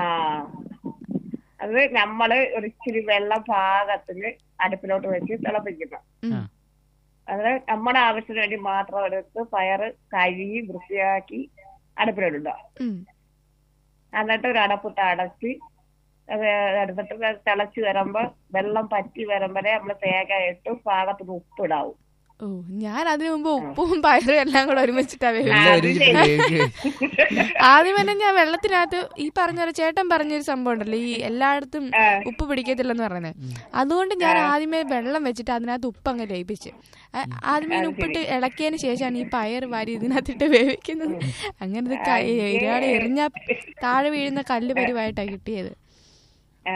അത് നമ്മള് ഒരു ഇച്ചിരി വെള്ളം പാകത്തിന് അടുപ്പിലോട്ട് വെച്ച് തിളപ്പിക്കണം ഉം. ആ. അത് നമ്മുടെ ആവശ്യത്തിന് വേണ്ടി മാത്രം എടുത്ത് പയറ് കഴുകി വൃത്തിയാക്കി അടുപ്പിലോട്ടിടുക ഉം. എന്നിട്ട് ഒരു അടപ്പിട്ട് അടച്ച് അത് എടുത്തിട്ട് അത് തിളച്ച് വരുമ്പോ വെള്ളം പറ്റി വരുമ്പോഴേ നമ്മള് തേങ്ങ ഇട്ട് പാകത്തിന് ഉപ്പിടാവും ഓ ഞാൻ അതിനു മുമ്പ് ഉപ്പും പയറും എല്ലാം കൂടെ ഒരുമിച്ചിട്ടാ വേവിച്ചത്. എല്ലാം അത് ഒരുമിച്ചിട്ട് ശരി. വേവിക്കുക. ആദ്യം തന്നെ ഞാൻ വെള്ളത്തിനകത്ത് ഈ പറഞ്ഞ പോലെ ചേട്ടൻ പറഞ്ഞൊരു സംഭവം ഉണ്ടല്ലോ ഈ എല്ലായിടത്തും ആ. ഉപ്പ് പിടിക്കത്തില്ലെന്ന് പറയുന്നത് അതുകൊണ്ട് ഞാൻ ആദ്യമേ വെള്ളം വെച്ചിട്ട് അതിനകത്ത് ഉപ്പ് അങ്ങ് ലയിപ്പിച്ച് ആ- ആദ്യമേ ഇതിന് ഉപ്പിട്ട് ഇളക്കിയതിന് ശേഷമാണ് ഈ പയർ വാരി ഇതിനകത്തിട്ട് വേവിക്കുന്നത് അങ്ങനെ ഇത് ക- ഇയാളെ എറിഞ്ഞ താഴെ വീഴുന്ന കല്ല് പരിവായിട്ടാ കിട്ടിയത് ആ,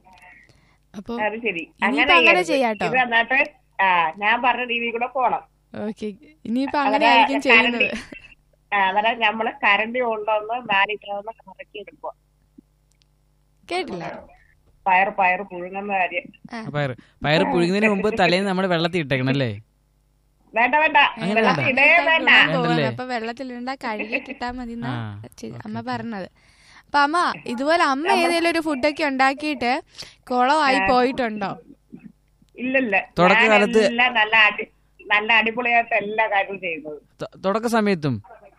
അപ്പൊ അത് ശരി ഇനിയിപ്പോ അങ്ങനെ ചെയ്യരുത്. ചെയ്യാട്ടോ. ഇത് എന്നിട്ട് ആ ഞാൻ പറഞ്ഞ രീതിയിൽ കൂടെ പോണം ഓക്കെ ഇനിയിപ്പോ അങ്ങനെ ആയിരിക്കും ചെയ്യുന്നത് ആ, അന്നേരം നമ്മള് കരണ്ടി കൊണ്ടുവന്ന് നാലിട്ടൊന്ന് കറക്കി എടുക്കുക കേട്ടില്ല പയർ പയർ പുഴുങ്ങുന്ന കാര്യം ആ. പയറ് പയറ് പുഴുങ്ങുന്നതിന് മുമ്പ് തലേന്ന് നമ്മൾ വെള്ളത്തിൽ ഇട്ടേക്കണം അല്ലേ വേണ്ട വേണ്ട അങ്ങനെ വെള്ളത്തിൽ വേണ്ട. ഇടേ വേണ്ട ഇടാൻ പോവാണ്. വേണ്ടല്ലേ? അപ്പൊ വെള്ളത്തിലിടണ്ട കഴുകിട്ടിട്ടാ മതി എന്നാ ആ, ചെ- ഓക്കേ, അമ്മ ഓക്കേ. പറഞ്ഞത് അപ്പൊ അമ്മ ഇതുപോലെ അമ്മ ഏതെങ്കിലും ഒരു ഫുഡൊക്കെ ഉണ്ടാക്കിയിട്ട് കുളമായി പോയിട്ടുണ്ടോ ഇല്ലില്ല തുടക്കകാലത്ത് എല്ലാം നല്ല അടി നല്ല അടിപൊളിയായിട്ട് എല്ലാ കാര്യവും ചെയ്യുന്നത് ത- തുടക്ക സമയത്തും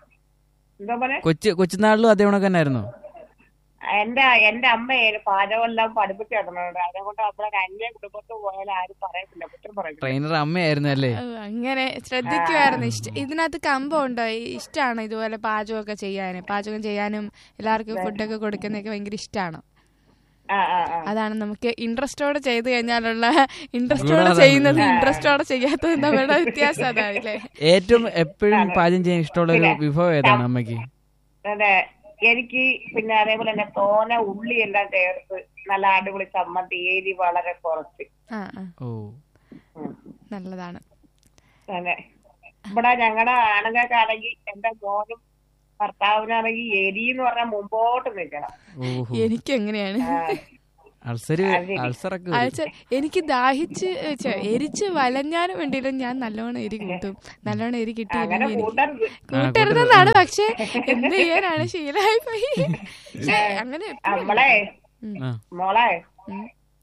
എന്താ പോലെ കൊച്ചു കൊച്ചുനാളിലും അതേ കണക്ക് തന്നെയായിരുന്നു എന്റെ എന്റെ അമ്മയെ പാചകം എല്ലാം പഠിപ്പിച്ചു തരുന്നുണ്ട് അതുകൊണ്ട് നമ്മളെ അന്യ കുടുംബത്ത് പോയാൽ ആരും പറയത്തില്ല കുറ്റം പറയത്തില്ല ട്രെയിനർ അമ്മയായിരുന്നു അല്ലേ ഓ, അങ്ങനെ ശ്രദ്ധിക്കുമായിരുന്നു ഇഷ്ട ഇതിനകത്ത് കമ്പം ഉണ്ടോ ഇഷ്ടമാണോ ഇതുപോലെ പാചകമൊക്കെ ചെയ്യാന് പാചകം ചെയ്യാനും എല്ലാവർക്കും ഫുഡൊക്കെ കൊടുക്കുന്നതൊക്കെ ഭയങ്കര ഇഷ്ടമാണ് ആ ആ ആ അതാണ് നമുക്ക് ഇൻട്രസ്റ്റോടെ ചെയ്തു കഴിഞ്ഞാലുള്ള ഇൻട്രസ്റ്റോടെ ഗുണം അതാണ്. ചെയ്യുന്നത് ഇൻട്രസ്റ്റോടെ ചെയ്യാത്തത് തമ്മിലുള്ള വ്യത്യാസം അതാണല്ലേ ഏറ്റവും എപ്പോഴും പാചകം ചെയ്യാൻ ഇഷ്ടമുള്ള ഒരു വിഭവം ഏതാണ് അമ്മയ്ക്ക് അതെ എനിക്ക് പിന്നെ അതേപോലെ തന്നെ തോന ഉള്ളി എല്ലാം ചേർത്ത് നല്ല അടിപൊളി ചമ്മന്തി എരി വളരെ കുറച്ച് ആ ആ ഓ ഉം. നല്ലതാണ് അതെ ഇവിടെ ഞങ്ങളുടെ ആണുങ്ങൾക്കാണെങ്കിൽ എന്റെ മോനും ഭർത്താവിനാണെങ്കിൽ എരി എന്ന് പറഞ്ഞാൽ മുമ്പോട്ട് നിൽക്കണം ഓഹോ എനിക്ക് എങ്ങനെയാണ് ആ, അൾസര് അത് ശരി. അൾസറൊക്കെ വരും. അയച്ച എനിക്ക് ദാഹിച്ച് ഛെ, എരിച്ച് വലഞ്ഞാലും വേണ്ടിയിട്ട് ഞാൻ നല്ലോണം എരി കൂട്ടും നല്ലോണം എരി അങ്ങനെ കിട്ടിയില്ലെങ്കിൽ എനിക്ക് കൂട്ടരുത് കൂട്ടരുതെന്നാണ് പക്ഷെ എന്ത് ചെയ്യാനാണ് ശീലമായി പോയി പക്ഷെ അങ്ങനെ എപ്പഴും നമ്മളെ ഉം. ആ മോളെ ഉം.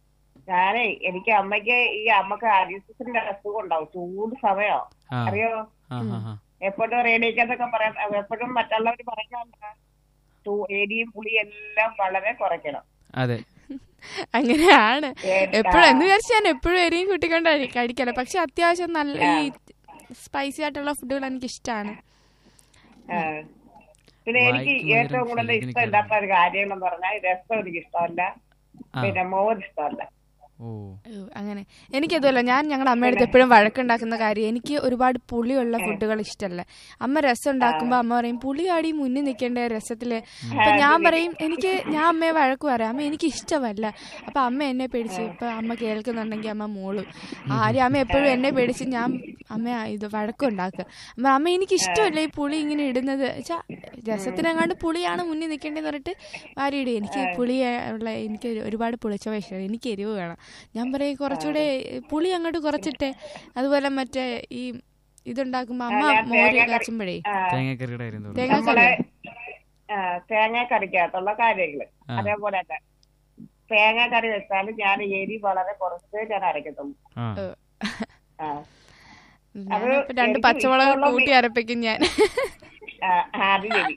ഞാനേ എനിക്ക് അമ്മയ്ക്ക് ഈ അമ്മക്ക് അരിസിന്റെ അസുഖം ഉണ്ടാവും ചൂട് സമയോ ആ അറിയോ ആ ആ ആ എപ്പോഴും റേഡിയോക്കകത്തൊക്കെ പറയാം എപ്പോഴും മറ്റുള്ളവർ പറയുന്നുണ്ട് എരിയും പുളിയും എല്ലാം വളരെ കുറയ്ക്കണം അതെ അങ്ങനെയാണ് ഏ, എപ്പോഴും എന്ന് വിചാരിച്ച് ഞാൻ എപ്പോഴും എരിയും കൂട്ടിക്കൊണ്ട് കഴിക്കല പക്ഷെ അത്യാവശ്യം നല്ല ഈ സ്പൈസി ആയിട്ടുള്ള ഫുഡുകൾ എനിക്ക് ഇഷ്ടമാണ് ആ. പിന്നെ എനിക്ക് വായിക്ക് മധുരം ഏറ്റവും കൂടുതൽ ശരീരത്തിന് ഇഷ്ടമില്ലാത്ത ഒരു കാര്യം എന്ന് പറഞ്ഞാൽ രസം എനിക്ക് ഇഷ്ടമല്ല ആ. പിന്നെ മോര് ഇഷ്ടമല്ല ഓ ഓ, അങ്ങനെ എനിക്കതുമല്ല ഞാൻ ഞങ്ങളുടെ അമ്മയുടെ അടുത്ത് എപ്പോഴും വഴക്കുണ്ടാക്കുന്ന കാര്യം എനിക്ക് ഒരുപാട് പുളിയുള്ള ഫുഡുകൾ ഇഷ്ടമല്ല അമ്മ രസം ഉണ്ടാക്കുമ്പോൾ അമ്മ പറയും പുളിയാടി മുന്നിൽ നിൽക്കേണ്ട രസത്തില് അപ്പൊ ഞാൻ പറയും എനിക്ക് ഞാൻ അമ്മയെ വഴക്ക് പറയാം അമ്മ എനിക്ക് ഇഷ്ടമല്ല അപ്പൊ അമ്മ എന്നെ പേടിച്ച് ഇപ്പൊ അമ്മ കേൾക്കുന്നുണ്ടെങ്കിൽ അമ്മ മോളും ആരും അമ്മ എപ്പോഴും എന്നെ പേടിച്ച് ഞാൻ അമ്മ ഇത് വഴക്കുണ്ടാക്കുക അമ്മ അമ്മ എനിക്ക് ഇഷ്ടമല്ല ഈ പുളി ഇങ്ങനെ ഇടുന്നത് വെച്ചാ രസത്തിനെങ്ങാണ്ട് പുളിയാണ് മുന്നിൽ നിൽക്കേണ്ടതെന്ന് പറഞ്ഞിട്ട് വാരിയിടും എനിക്ക് പുളി ഉള്ള എനിക്ക് ഒരുപാട് പുളിച്ചവ ഇഷ്ടം എനിക്ക് എരിവ് വേണം ഞാൻ പറയും കുറച്ചുകൂടെ പുളി അങ്ങോട്ട് കുറച്ചിട്ടെ അതുപോലെ മറ്റേ ഈ ഇതുണ്ടാക്കുമ്പോ അമ്മ ഞാൻ മോര് തേങ്ങ കറി- കാച്ചുമ്പോഴേ ആ, തേങ്ങക്കറിയുടെ കാര്യം തോന്നുന്നു തേങ്ങ നമ്മളെ ആ, തേങ്ങ കറിക്കകത്തുള്ള കാര്യങ്ങള് ആ. അതേപോലെ തന്നെ തേങ്ങ കറി വെച്ചാൽ ഞാൻ എരി വളരെ കുറച്ച് ഞാൻ അരക്കത്തുള്ളൂ ആ ആ. ഞാനപ്പോ രണ്ട് എനിക്ക് പച്ചമുളക് ഇഷ്ടമുള്ള കൂട്ടി അരപ്പിക്കും ഞാൻ ആ, അത് ശരി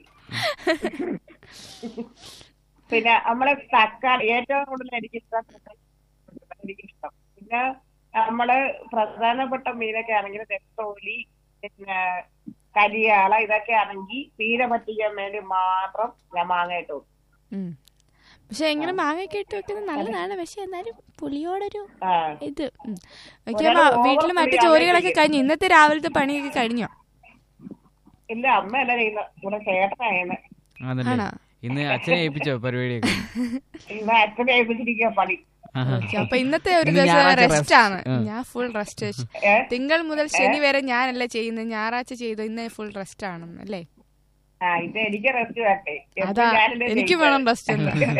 പിന്നെ നമ്മളെ തക്കാളി ഏറ്റവും കൂടുതൽ എനിക്ക് ഇഷ്ടം എനിക്ക് ഇഷ്ടം പിന്നെ നമ്മള് പ്രധാനപ്പെട്ട മീനൊക്കെ ആണെങ്കിൽ നെത്തോലി പിന്നെ കരിയാള ഇതൊക്കെ ആണെങ്കിൽ തീരെ പറ്റിക്കാൻ വേണ്ടി മാത്രം ഞാൻ മാങ്ങ ഇട്ടു ഉം. പക്ഷെ എങ്ങനെ മാങ്ങയൊക്കെ ഇട്ട് വെക്കുന്നത് നല്ലതാണ് പക്ഷെ എന്നാലും പുളിയോടൊരു ആ ഇത് ഉം. ഓക്കേ, ഒരാള് അമ്മ over വീട്ടിൽ മറ്റു പുളിയാണ് ജോലികളൊക്കെ ചെയ്യുന്നത്. കഴിഞ്ഞു ഇന്നത്തെ രാവിലത്തെ പണിയൊക്കെ കഴിഞ്ഞോ ഇല്ല അമ്മ അല്ല ചെയ്യുന്നത് ഇവിടെ ചേട്ടനാണ് അതല്ലേ ആണോ? ഇന്ന് അച്ഛനെ ഏൽപ്പിച്ചോ പരിപാടിയൊക്കെ ഇന്ന് അച്ഛനെ ഏൽപ്പിച്ചിരിക്കുക പണി ആഹാ. ഓക്കേ, അപ്പൊ ഇന്നത്തെ ഒരു ഇന്ന് ദിവസം ഞായറാഴ്ച റെസ്റ്റ് rest. ആണ് ആ. ഞാൻ ഫുൾ റെസ്റ്റ് ഏ? തിങ്കൾ മുതൽ ശനി വരെ ഞാനല്ല ചെയ്യുന്നത് ഞായറാഴ്ച ചെയ്തു ഇന്ന് ഫുൾ റെസ്റ്റ് ആണ് അല്ലേ ആ ഇത് എനിക്ക് റെസ്റ്റ് വേണ്ടേ എപ്പഴും അതാ ഞാനല്ലേ എനിക്ക് ചെയ്യുന്നത്. വേണം റെസ്റ്റ്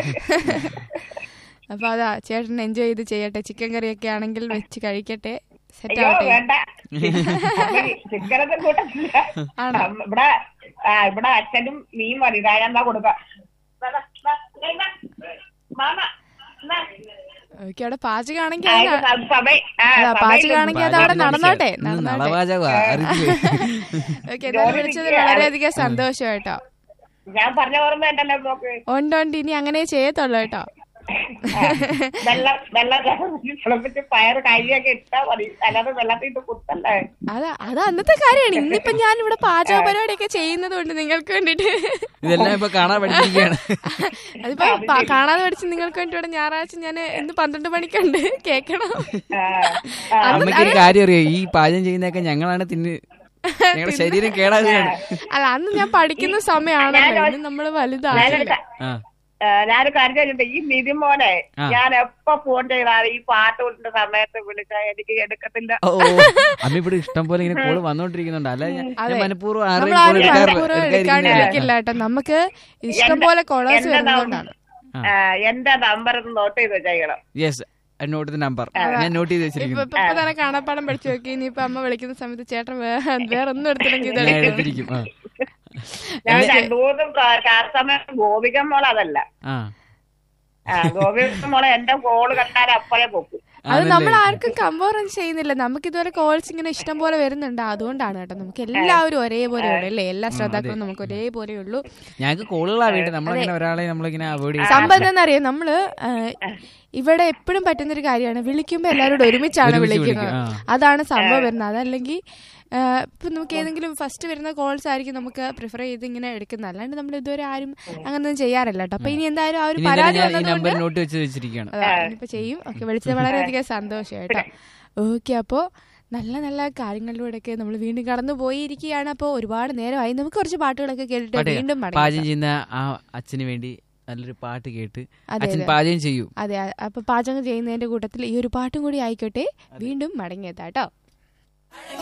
അപ്പൊ അതാ ചേട്ടൻ എൻജോയ് ചെയ്ത് ചെയ്യട്ടെ ചിക്കൻ കറിയൊക്കെ ആണെങ്കിൽ വെച്ച് കഴിക്കട്ടെ സെറ്റ് അയ്യോ ആവട്ടെ വേണ്ട ചിക്കനൊക്കെ കൂട്ടത്തില്ല ആണോ? അമ്മ- ഇവിടെ ആ ഇവിടെ അച്ഛനും മീൻ മതി ഇതാ ഞാൻ എന്താ കൊടുക്ക ഓക്കെ അവിടെ പാചകമാണെങ്കിൽ അത് ന- അതാ, സമയം പാചകമാണെങ്കിൽ അത് അവിടെ നടന്നോട്ടെ ഇന്ന് നടന്നോട്ടെ നളപാചകമാ അറിയില്ലേ ഓക്കെ എന്തായാലും വിളിച്ചത് വളരെയധികം സന്തോഷം കേട്ടോ ഞാൻ പറഞ്ഞ ഓർമ്മ ഉണ്ടല്ലോ നോക്ക് ഉണ്ട് ഉണ്ട് ഇനി അങ്ങനെ ചെയ്യത്തുള്ളൂ കേട്ടോ ആ, വെള്ളം വെള്ളം തിളപ്പിച്ച് പയറ് കരിയൊക്കെ ഇട്ടാ മതി അല്ലാതെ വെള്ളത്തിൽ ഇട്ട് കുത്തല്ലേ അതാ അത് അന്നത്തെ കാര്യമാണ് ഇന്നിപ്പോ ഞാൻ ഇവിടെ പാചക പരിപാടിയൊക്കെ ചെയ്യുന്നത് കൊണ്ട് നിങ്ങൾക്ക് വേണ്ടിട്ട് ഇതെല്ലാം ഇപ്പൊ കാണാൻ പഠിച്ചിരിക്കുകയാണ് അതിപ്പോ പ- കാണാതെ പഠിച്ച് നിങ്ങൾക്ക് വേണ്ടി ഇവിടെ ഞായറാഴ്ച ഞാൻ ഇന്ന് പന്ത്രണ്ട് മണിക്കുണ്ട് കേക്കണം ആ, ആ, അമ്മയ്ക്ക് ഒരു കാര്യം അറിയോ ഈ പാചകം ചെയ്യുന്നതൊക്കെ ഞങ്ങളാണ് തിന്ന് ഞങ്ങളുടെ ശരീരം കേടാകുകയാണ് അല്ല അന്ന് ഞാൻ പഠിക്കുന്ന സമയമാണല്ലോ ഇന്ന് നമ്മള് ഞാനൊരു വലുതാകില്ല ക- ആ ആ, ഞാനൊരു കാര്യം ചോദിച്ചിട്ട് ഈ നിതിൻ മോനെ ആ. ഞാൻ എപ്പോ ഫോൺ ചെയ്താൽ ഈ പാട്ട് കൊണ്ട സമയത്ത് വിളിച്ചാൽ എനിക്ക് എടുക്കത്തില്ല ഓ ഓ. അമ്മ ഇവിടെ ഇഷ്ടം പോലെ ഇങ്ങനെ കോള് വന്നോണ്ടിരിക്കുന്നുണ്ട് അല്ല ഞാൻ ഞാൻ അതെ. മനഃപൂർവ്വം നമ്മൾ ആരുടെയും കോൾ ആരും എടുക്കാറില്ല മനഃപൂർവ്വം എടുക്കാതിരിക്കുന്നില്ല. എടുക്കാണ്ടിരിക്കില്ല കേട്ടോ നമുക്ക് ഇഷ്ടം പോലെ കൊളേഴ്സ് എന്റെ വരുന്നതുകൊണ്ടാണ് ആ, എന്റെ നമ്പർ ഒന്ന് നോട്ട് ചെയ്ത് വെച്ചേക്കണം യെസ് നോട്ട് ദ നമ്പർ ഞാൻ നോട്ട് ചെയ്ത് ഇപ്പൊ വെച്ചിരിക്കുന്നു ഇപ്പൊ ഇപ്പൊ തന്നെ കാണാപ്പാടം പഠിച്ചു നോക്കി ഇനിയിപ്പൊ അമ്മ വിളിക്കുന്ന സമയത്ത് ചേട്ടൻ വേ- വേറെ ഒന്നും എടുത്തില്ലെങ്കിൽ ഞാൻ ഇതെടുക്കും എടുത്തിരിക്കും ആ ഞാൻ രണ്ടു മൂന്നും കാർ സമയം ഗോപിക മോൾ അതല്ല ആ ആ ഗോപിക മോളെ എന്റെ കോള് കണ്ടാൽ അപ്പഴേ പൊക്കും അത് ആണല്ലേ? നമ്മൾ ആർക്കും കമ്പോറൻ ചെയ്യുന്നില്ല നമുക്ക് ഇതുവരെ കോൾസ് ഇങ്ങനെ ഇഷ്ടം പോലെ വരുന്നുണ്ട് അതുകൊണ്ടാണ് കേട്ടോ നമുക്ക് എല്ലാവരും ഒരേപോലെ ഉള്ളു അല്ലേ എല്ലാ ശ്രോതാക്കളും നമുക്ക് ഒരേപോലെ ഉള്ളൂ ഞങ്ങൾക്ക് കോളുകളാ വേണ്ടത് നമ്മളിങ്ങനെ ഒരാളെ നമ്മളിങ്ങനെ അവോയ്ഡ് ചെയ്ത് സംഭവം എന്താണെന്നറിയാം നമ്മള് ആ, ഇവിടെ എപ്പോഴും പറ്റുന്ന ഒരു കാര്യമാണ് വിളിക്കുമ്പോ എല്ലാവരോടും ഒരുമിച്ചാണ് ഒരുമിച്ച് വിളിക്കുന്നത് വിളിക്കും, അതാണ് സംഭവം വരുന്നത് അതല്ലെങ്കിൽ ആ, ഇപ്പൊ നമുക്ക് ഏതെങ്കിലും ഫസ്റ്റ് വരുന്ന കോൾസ് ആയിരിക്കും നമുക്ക് പ്രിഫർ ചെയ്ത് ഇങ്ങനെ എടുക്കുന്നത് അല്ലാണ്ട് നമ്മൾ ഇതുവരെ ആരും അങ്ങനൊന്നും ചെയ്യാറില്ല കേട്ടോ അപ്പൊ ഇനി എന്തായാലും ആ ഒരു ഇനി പരാതി എന്തായാലും ഞാൻ ഈ വന്നതുകൊണ്ട് നമ്പർ നോട്ട് വെച്ച് വെച്ചിരിക്കുകയാണ് അതാ ഇനിയിപ്പോ ചെയ്യും ഓക്കെ വിളിച്ചത് വളരെയധികം സന്തോഷം കേട്ടോ ഓക്കെ അപ്പോ നല്ല നല്ല കാര്യങ്ങളിലൂടെയൊക്കെ നമ്മൾ വീണ്ടും കടന്നു പോയിരിക്കുകയാണ് അപ്പോൾ ഒരുപാട് നേരമായി നമുക്ക് കുറച്ച് പാട്ടുകളൊക്കെ കേട്ടിട്ട് പാട്ട് വീണ്ടും പാചകം മടങ്ങാം ചെയ്യുന്ന ആ അച്ഛന് വേണ്ടി നല്ലൊരു പാട്ട് കേട്ട് അതെ, അച്ഛൻ അതെ. പാചകം ചെയ്യും അതെ അപ്പൊ പാചകം ചെയ്യുന്നതിന്റെ കൂട്ടത്തിൽ ഈ ഒരു പാട്ടും കൂടി ആയിക്കോട്ടെ വീണ്ടും മടങ്ങിയെത്താട്ടോ